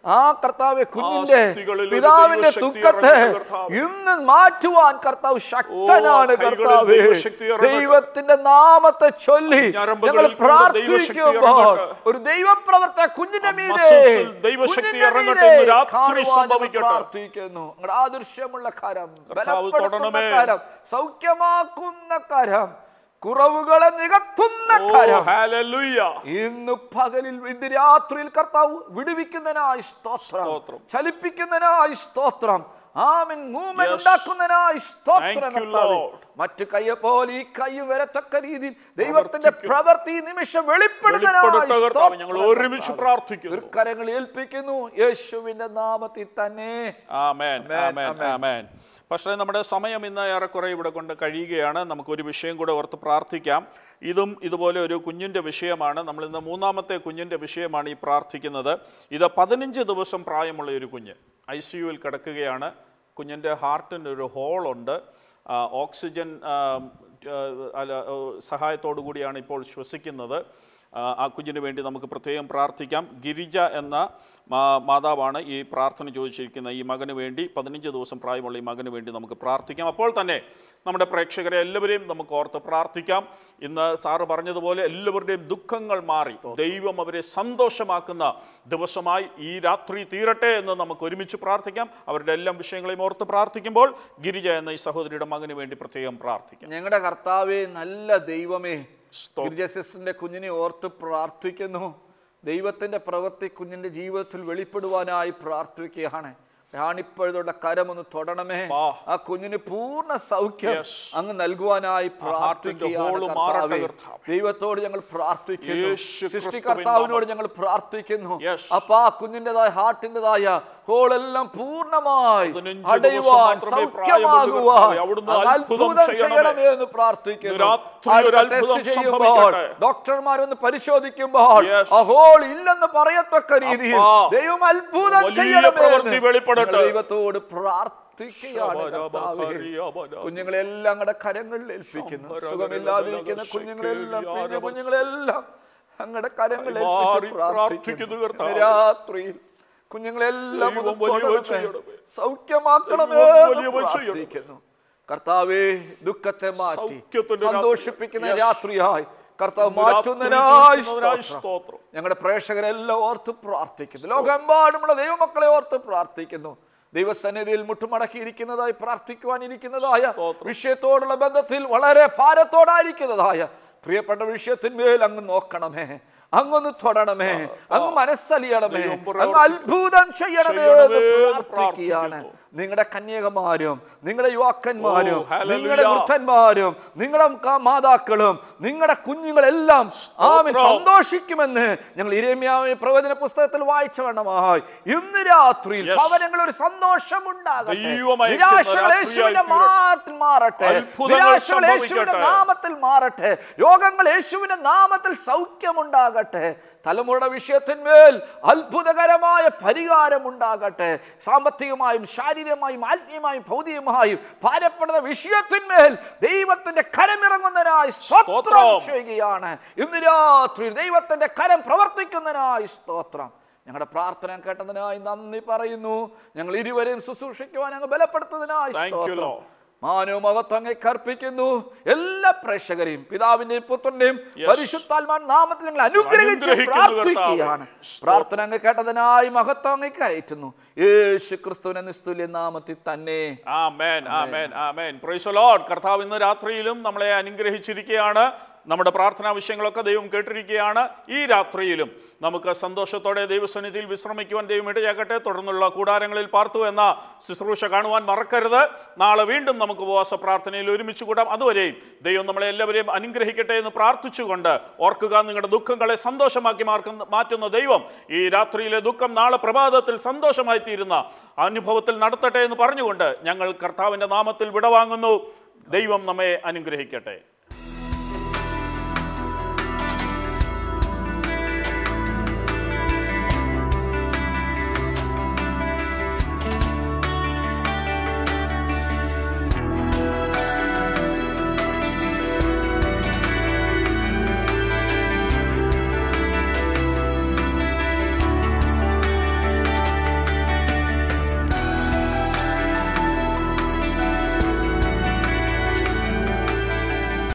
B: ആ കർത്താവ് കുഞ്ഞിന്റെ
A: അസ്ഥികളിൽ ഒരു
B: പിതാവിന്റെ
A: ദൈവശക്തി
B: ദുഃഖത്തെ
A: ഇറങ്ങട്ടെ കർത്താവേ.
B: ഇന്ന് മാറ്റുവാൻ കർത്താവ് ശക്തനാണ്
A: കൈകളിൽ
B: കർത്താവ്
A: ദൈവശക്തി ഇറങ്ങട്ടെ.
B: ദൈവത്തിന്റെ നാമത്തെ ചൊല്ലി
A: ഞരമ്പുകളിൽ
B: ഞങ്ങൾ
A: കൊണ്ട്
B: പ്രാർത്ഥിക്കുമ്പോൾ
A: ദൈവശക്തി
B: ഒരു ദൈവപ്രവർത്ത കുഞ്ഞിന്റെ
A: ആ
B: മീതെ
A: muscles-ൽ ദൈവശക്തി
B: കുഞ്ഞിന്റെ
A: ഇറങ്ങട്ടെ
B: മീതെ
A: ഇന്ന് രാത്രി
B: കാണുവാൻ ഞങ്ങൾ
A: സംഭവിക്കട്ടെ.
B: പ്രാർത്ഥിക്കുന്നു നിങ്ങളുടെ ആദൃശ്യമുള്ള കരം
A: കർത്താവ്
B: ബലപ്പെടുത്തുന്ന
A: തൊടണമേ.
B: കരം സൗഖ്യമാക്കുന്ന കരം കുറവുകളെ നികത്തുന്ന
A: ഓ,
B: കരം
A: hallelujah.
B: ഇന്ന് പകലിൽ ഇന്ന് രാത്രിയിൽ കർത്താവ് വിടുവിക്കുന്നതിനായി സ്തോത്രം
A: സ്തോത്രം.
B: ചലിപ്പിക്കുന്നതിനായി സ്തോത്രം ആമിൻ മൂവ്മെന്റ്
A: Yes.
B: ഉണ്ടാക്കുന്നതിനായി സ്തോത്രം
A: Thank you,
B: കർത്താവേ.
A: Lord.
B: മറ്റു കയ്യെ പോലെ ഈ കയ്യും വരത്തക്ക രീതിയിൽ ദൈവത്തിന്റെ പ്രവൃത്തി ഈ നിമിഷം വെളിപ്പെടുന്നതിനായി
A: വെളിപ്പെടുത്ത കർത്താവേ, ഞങ്ങൾ
B: സ്തോത്രം
A: ഒരുമിച്ച്
B: കർത്താവേ.
A: പ്രാർത്ഥിക്കുന്നു.
B: തൃക്കരങ്ങൾ ഏൽപ്പിക്കുന്നു യേശുവിന്റെ നാമത്തിൽ തന്നെ
A: ആമേൻ
B: Amen,
A: ആമേൻ
B: amen.
A: ആമേൻ പക്ഷേ നമ്മുടെ സമയം ഇന്ന് ഏറെക്കുറെ ഇവിടെ കൊണ്ട് കഴിയുകയാണ് നമുക്കൊരു വിഷയം കൂടെ ഓർത്ത് പ്രാർത്ഥിക്കാം ഇതും ഇതുപോലെ ഒരു കുഞ്ഞിൻ്റെ വിഷയമാണ് നമ്മൾ ഇന്ന് മൂന്നാമത്തെ കുഞ്ഞിൻ്റെ വിഷയമാണ് ഈ പ്രാർത്ഥിക്കുന്നത് ഇത് പതിനഞ്ച് ദിവസം പ്രായമുള്ള ഒരു കുഞ്ഞ് ഐ സി യുവിൽ കിടക്കുകയാണ് കുഞ്ഞിൻ്റെ ഹാർട്ടിന് ഒരു ഹോളുണ്ട് ആ, ഓക്സിജൻ ആ, ആ, അല്ല ആ, സഹായത്തോടു കൂടിയാണ് ഇപ്പോൾ ശ്വസിക്കുന്നത് ആ, ആ കുഞ്ഞിന് വേണ്ടി നമുക്ക് പ്രത്യേകം പ്രാർത്ഥിക്കാം ഗിരിജ എന്ന മാ- മാതാവാണ് ഈ പ്രാർത്ഥന ചോദിച്ചിരിക്കുന്ന ഈ മകന് വേണ്ടി പതിനഞ്ച് ദിവസം പ്രായമുള്ള ഈ മകന് വേണ്ടി നമുക്ക് പ്രാർത്ഥിക്കാം അപ്പോൾ തന്നെ നമ്മുടെ പ്രേക്ഷകരെ എല്ലാവരെയും നമുക്ക് ഓർത്ത് പ്രാർത്ഥിക്കാം ഇന്ന് സാറ് പറഞ്ഞതുപോലെ എല്ലാവരുടെയും ദുഃഖങ്ങൾ മാറി ദൈവം അവരെ സന്തോഷമാക്കുന്ന ദിവസമായി ഈ രാത്രി തീരട്ടെ എന്ന് നമുക്ക് ഒരുമിച്ച് പ്രാർത്ഥിക്കാം അവരുടെ എല്ലാ വിഷയങ്ങളെയും ഓർത്ത് പ്രാർത്ഥിക്കുമ്പോൾ ഗിരിജ എന്ന ഈ സഹോദരിയുടെ മകന് വേണ്ടി പ്രത്യേകം പ്രാർത്ഥിക്കാം
B: ഞങ്ങളുടെ കർത്താവേ നല്ല ദൈവമേ
A: സ്തോത്രം.
B: ഗിരിജ സിസ്റ്ററിന്റെ കുഞ്ഞിനെ ഓർത്ത് പ്രാർത്ഥിക്കുന്നു ദൈവത്തിന്റെ പ്രവൃത്തി കുഞ്ഞിന്റെ ജീവിതത്തിൽ വെളിപ്പെടുവാനായി പ്രാർത്ഥിക്കുകയാണ് ഞാനിപ്പോഴുള്ള കരമൊന്ന് തൊടണമേ
A: വാ.
B: ആ കുഞ്ഞിന് പൂർണ്ണ സൗഖ്യം
A: Yes.
B: അങ്ങ് നൽകുവാനായി
A: hole
B: പ്രാർത്ഥിക്കുകയാണ്
A: മാറട്ടെ
B: കർത്താവേ.
A: കർത്താവേ.
B: ദൈവത്തോട് ഞങ്ങൾ പ്രാർത്ഥിക്കുന്നു
A: യേശു ക്രിസ്തുവിൻ
B: സൃഷ്ടികർത്താവിനോട് ഞങ്ങൾ പ്രാർത്ഥിക്കുന്നു
A: Yes.
B: അപ്പൊ ആ കുഞ്ഞിൻ്റെതായ ഹാർട്ടിൻ്റെതായ ഹോളെല്ലാം പൂർണ്ണമായി
A: പതിനഞ്ച് ദിവസം
B: അടയുവാൻ
A: മാത്രമേ പ്രായമുള്ളൂ
B: സൗഖ്യമാകുവാൻ
A: കർത്താവേ. അവിടുന്ന്
B: അങ്ങ്
A: അത്ഭുതം
B: അത്ഭുതം
A: ചെയ്യണമേ.
B: ചെയ്യണമേ എന്ന് പ്രാർത്ഥിക്കുന്നു
A: ഇന്ന് രാത്രി ഒരു
B: അടുത്ത
A: അത്ഭുതം
B: ടെസ്റ്റ് ചെയ്യുമ്പോൾ
A: സംഭവിക്കട്ടെ.
B: ഡോക്ടർമാരൊന്ന് പരിശോധിക്കുമ്പോൾ
A: Yes.
B: ആ ഹോൾ ഇല്ലെന്ന് പറയത്തക്ക രീതിയിൽ
A: അപ്പാ,
B: ദൈവം അത്ഭുതം
A: വലിയ
B: ചെയ്യണമേ
A: പ്രവൃത്തി
B: എന്ന്
A: വെളിപ്പെടട്ടെ.
B: ഞങ്ങൾ ദൈവത്തോട് പ്രാർത്ഥിക്കുകയാണ് കർത്താവേ. കുഞ്ഞുങ്ങളെല്ലാം അങ്ങടെ കരങ്ങളിൽ ഏൽപ്പിക്കുന്നു സുഖമില്ലാതിരിക്കുന്ന കുഞ്ഞുങ്ങളെല്ലാം പിന്നെ കുഞ്ഞുങ്ങളെല്ലാം അങ്ങടെ കരങ്ങളിൽ ഏൽപ്പിച്ച്
A: മാറി പ്രാർത്ഥിക്കുന്നു
B: പ്രാർത്ഥിക്കുന്നു
A: കർത്താവേ.
B: ഇന്ന് രാത്രിയിൽ കുഞ്ഞുങ്ങളെല്ലാം ഒന്ന്
A: ദൈവം വലിയവ
B: തൊടണമേ.
A: ചെയ്യണമേ.
B: സൗഖ്യമാക്കണമേ
A: ദൈവം
B: എന്ന്
A: വലിയവ ചെയ്യണമേ.
B: പ്രാർത്ഥിക്കുന്നു കർത്താവേ ദുഃഖത്തെ മാറ്റി
A: സൗഖ്യത്തിന്റെ രാത്രി.
B: സന്തോഷിപ്പിക്കുന്ന
A: Yes.
B: രാത്രിയായി കർത്താവ്
A: ഇന്ന് രാത്രി
B: മാറ്റുന്നതിനായി
A: തീർക്കുന്നതിനായി
B: സ്തോത്രം.
A: സ്തോത്രം.
B: ഞങ്ങളുടെ പ്രേക്ഷകരെല്ലാം ഓർത്ത് പ്രാർത്ഥിക്കുന്നു ലോകമെമ്പാടുമുള്ള ദൈവമക്കളെ ഓർത്ത് പ്രാർത്ഥിക്കുന്നു ദൈവസന്നിധിയിൽ മുട്ടുമടക്കിയിരിക്കുന്നതായി പ്രാർത്ഥിക്കുവാനിരിക്കുന്നതായ
A: സ്തോത്രം.
B: വിഷയത്തോടുള്ള ബന്ധത്തിൽ വളരെ ഭാരത്തോടായിരിക്കുന്നതായ പ്രിയപ്പെട്ട വിഷയത്തിന്മേൽ അങ്ങ് നോക്കണമേ അങ്ങൊന്ന് തൊടണമേ അങ്ങ് മനസ്സലിയണമേ
A: ദൈവം
B: അങ്ങ്
A: പ്രവർത്തിക്കും.
B: അത്ഭുതം ചെയ്യണമേ
A: ചെയ്യണമേ
B: എന്ന്
A: എന്ന്
B: പ്രാർത്ഥിക്കുകയാണ്
A: പ്രാർത്ഥിക്കുന്നു.
B: നിങ്ങളുടെ കന്യകമാരും നിങ്ങളുടെ യുവാക്കന്മാരും
A: ഓ, hallelujah.
B: നിങ്ങളുടെ വൃദ്ധന്മാരും നിങ്ങളുടെ ക- മാതാക്കളും നിങ്ങളുടെ കുഞ്ഞുങ്ങളെല്ലാം ആമേൻ
A: സ്തോത്രം.
B: സന്തോഷിക്കുമെന്ന് ഞങ്ങൾ ഇരമ്യാവിന്റെ പ്രവചന പുസ്തകത്തിൽ വായിച്ച വണ്ണമായി ഇന്ന് രാത്രിയിൽ
A: Yes.
B: ഭവനങ്ങളിൽ ഒരു സന്തോഷം ഉണ്ടാകട്ടെ
A: ദൈവം അയക്കുന്ന
B: നിരാശകൾ
A: രാത്രിയായി
B: യേശുവിന്റെ
A: തീരട്ടെ.
B: നാമത്തിൽ മാറട്ടെ
A: അത്ഭുതങ്ങൾ
B: നിരാശകൾ യേശുവിന്റെ
A: സംഭവിക്കട്ടെ.
B: നാമത്തിൽ മാറട്ടെ രോഗങ്ങൾ യേശുവിന്റെ നാമത്തിൽ സൗഖ്യമുണ്ടാകട്ടെ തലമുറയുടെ വിഷയത്തിന്മേൽ അത്ഭുതകരമായ പരിഹാരം ഉണ്ടാകട്ടെ സാമ്പത്തികമായും ശാരീരികമായും ആത്മീയമായും ഭൗതികമായും ഭാരപ്പെടുന്ന വിഷയത്തിന്മേൽ ദൈവത്തിന്റെ കരമിറങ്ങുന്നതിനായി സ്തോത്രം
A: സ്തോത്രം.
B: ചെയ്യുകയാണ് ഇന്ന് രാത്രി ദൈവത്തിന്റെ കരം പ്രവർത്തിക്കുന്നതിനായി സ്തോത്രം ഞങ്ങളുടെ പ്രാർത്ഥന കേട്ടതിനായി നന്ദി പറയുന്നു ഞങ്ങൾ ഇരുവരെയും ശുശ്രൂഷിക്കുവാൻ ഞങ്ങൾ ബലപ്പെടുത്തുന്നതിനായി
A: Thank you,
B: സ്തോത്രം
A: Lord.
B: മാനവമകത്വം അങ്ങേക്ക് അർപ്പിക്കുന്നു എല്ലാ പ്രേക്ഷകരെയും പിതാവിന്റെയും പുത്രന്റെയും
A: Yes.
B: പരിശുദ്ധാത്മാൻ നാമത്തിൽ ഞങ്ങൾ അനുഗ്രഹിച്ച്
A: അനുഗ്രഹിക്കുന്നു
B: പ്രാർത്ഥിക്കുകയാണ്
A: കർത്താവേ.
B: പ്രാർത്ഥന അങ്ങ് കേട്ടതിനായി മഹത്വം അങ്ങേക്ക് അറിയിക്കുന്നു യേശു ക്രിസ്തുവിന്റെ നിസ്തുല്യ നാമത്തിൽ തന്നെ
A: ആമേൻ ആമേൻ ആമേൻ പ്രൈസ് ലോർഡ് കർത്താവ് ഇന്ന് രാത്രിയിലും നമ്മളെ അനുഗ്രഹിച്ചിരിക്കുകയാണ് നമ്മുടെ പ്രാർത്ഥനാ വിഷയങ്ങളൊക്കെ ദൈവം കേട്ടിരിക്കുകയാണ് ഈ രാത്രിയിലും നമുക്ക് സന്തോഷത്തോടെ ദൈവസന്നിധിയിൽ വിശ്രമിക്കുവാൻ ദൈവം ഇടയാക്കട്ടെ തുടർന്നുള്ള കൂടാരങ്ങളിൽ പാർത്തു എന്ന ശുശ്രൂഷ കാണുവാൻ മറക്കരുത് നാളെ വീണ്ടും നമുക്ക് ഉപവാസ പ്രാർത്ഥനയിൽ ഒരുമിച്ച് കൂടാം അതുവരെയും ദൈവം നമ്മളെ എല്ലാവരെയും അനുഗ്രഹിക്കട്ടെ എന്ന് പ്രാർത്ഥിച്ചുകൊണ്ട് ഓർക്കുക നിങ്ങളുടെ ദുഃഖങ്ങളെ സന്തോഷമാക്കി മാർക്കുന്ന മാറ്റുന്ന ദൈവം ഈ രാത്രിയിലെ ദുഃഖം നാളെ പ്രഭാതത്തിൽ സന്തോഷമായി തീരുന്ന അനുഭവത്തിൽ നടത്തട്ടെ എന്ന് പറഞ്ഞുകൊണ്ട് ഞങ്ങൾ കർത്താവിൻ്റെ നാമത്തിൽ വിടവാങ്ങുന്നു ദൈവം നമ്മെ അനുഗ്രഹിക്കട്ടെ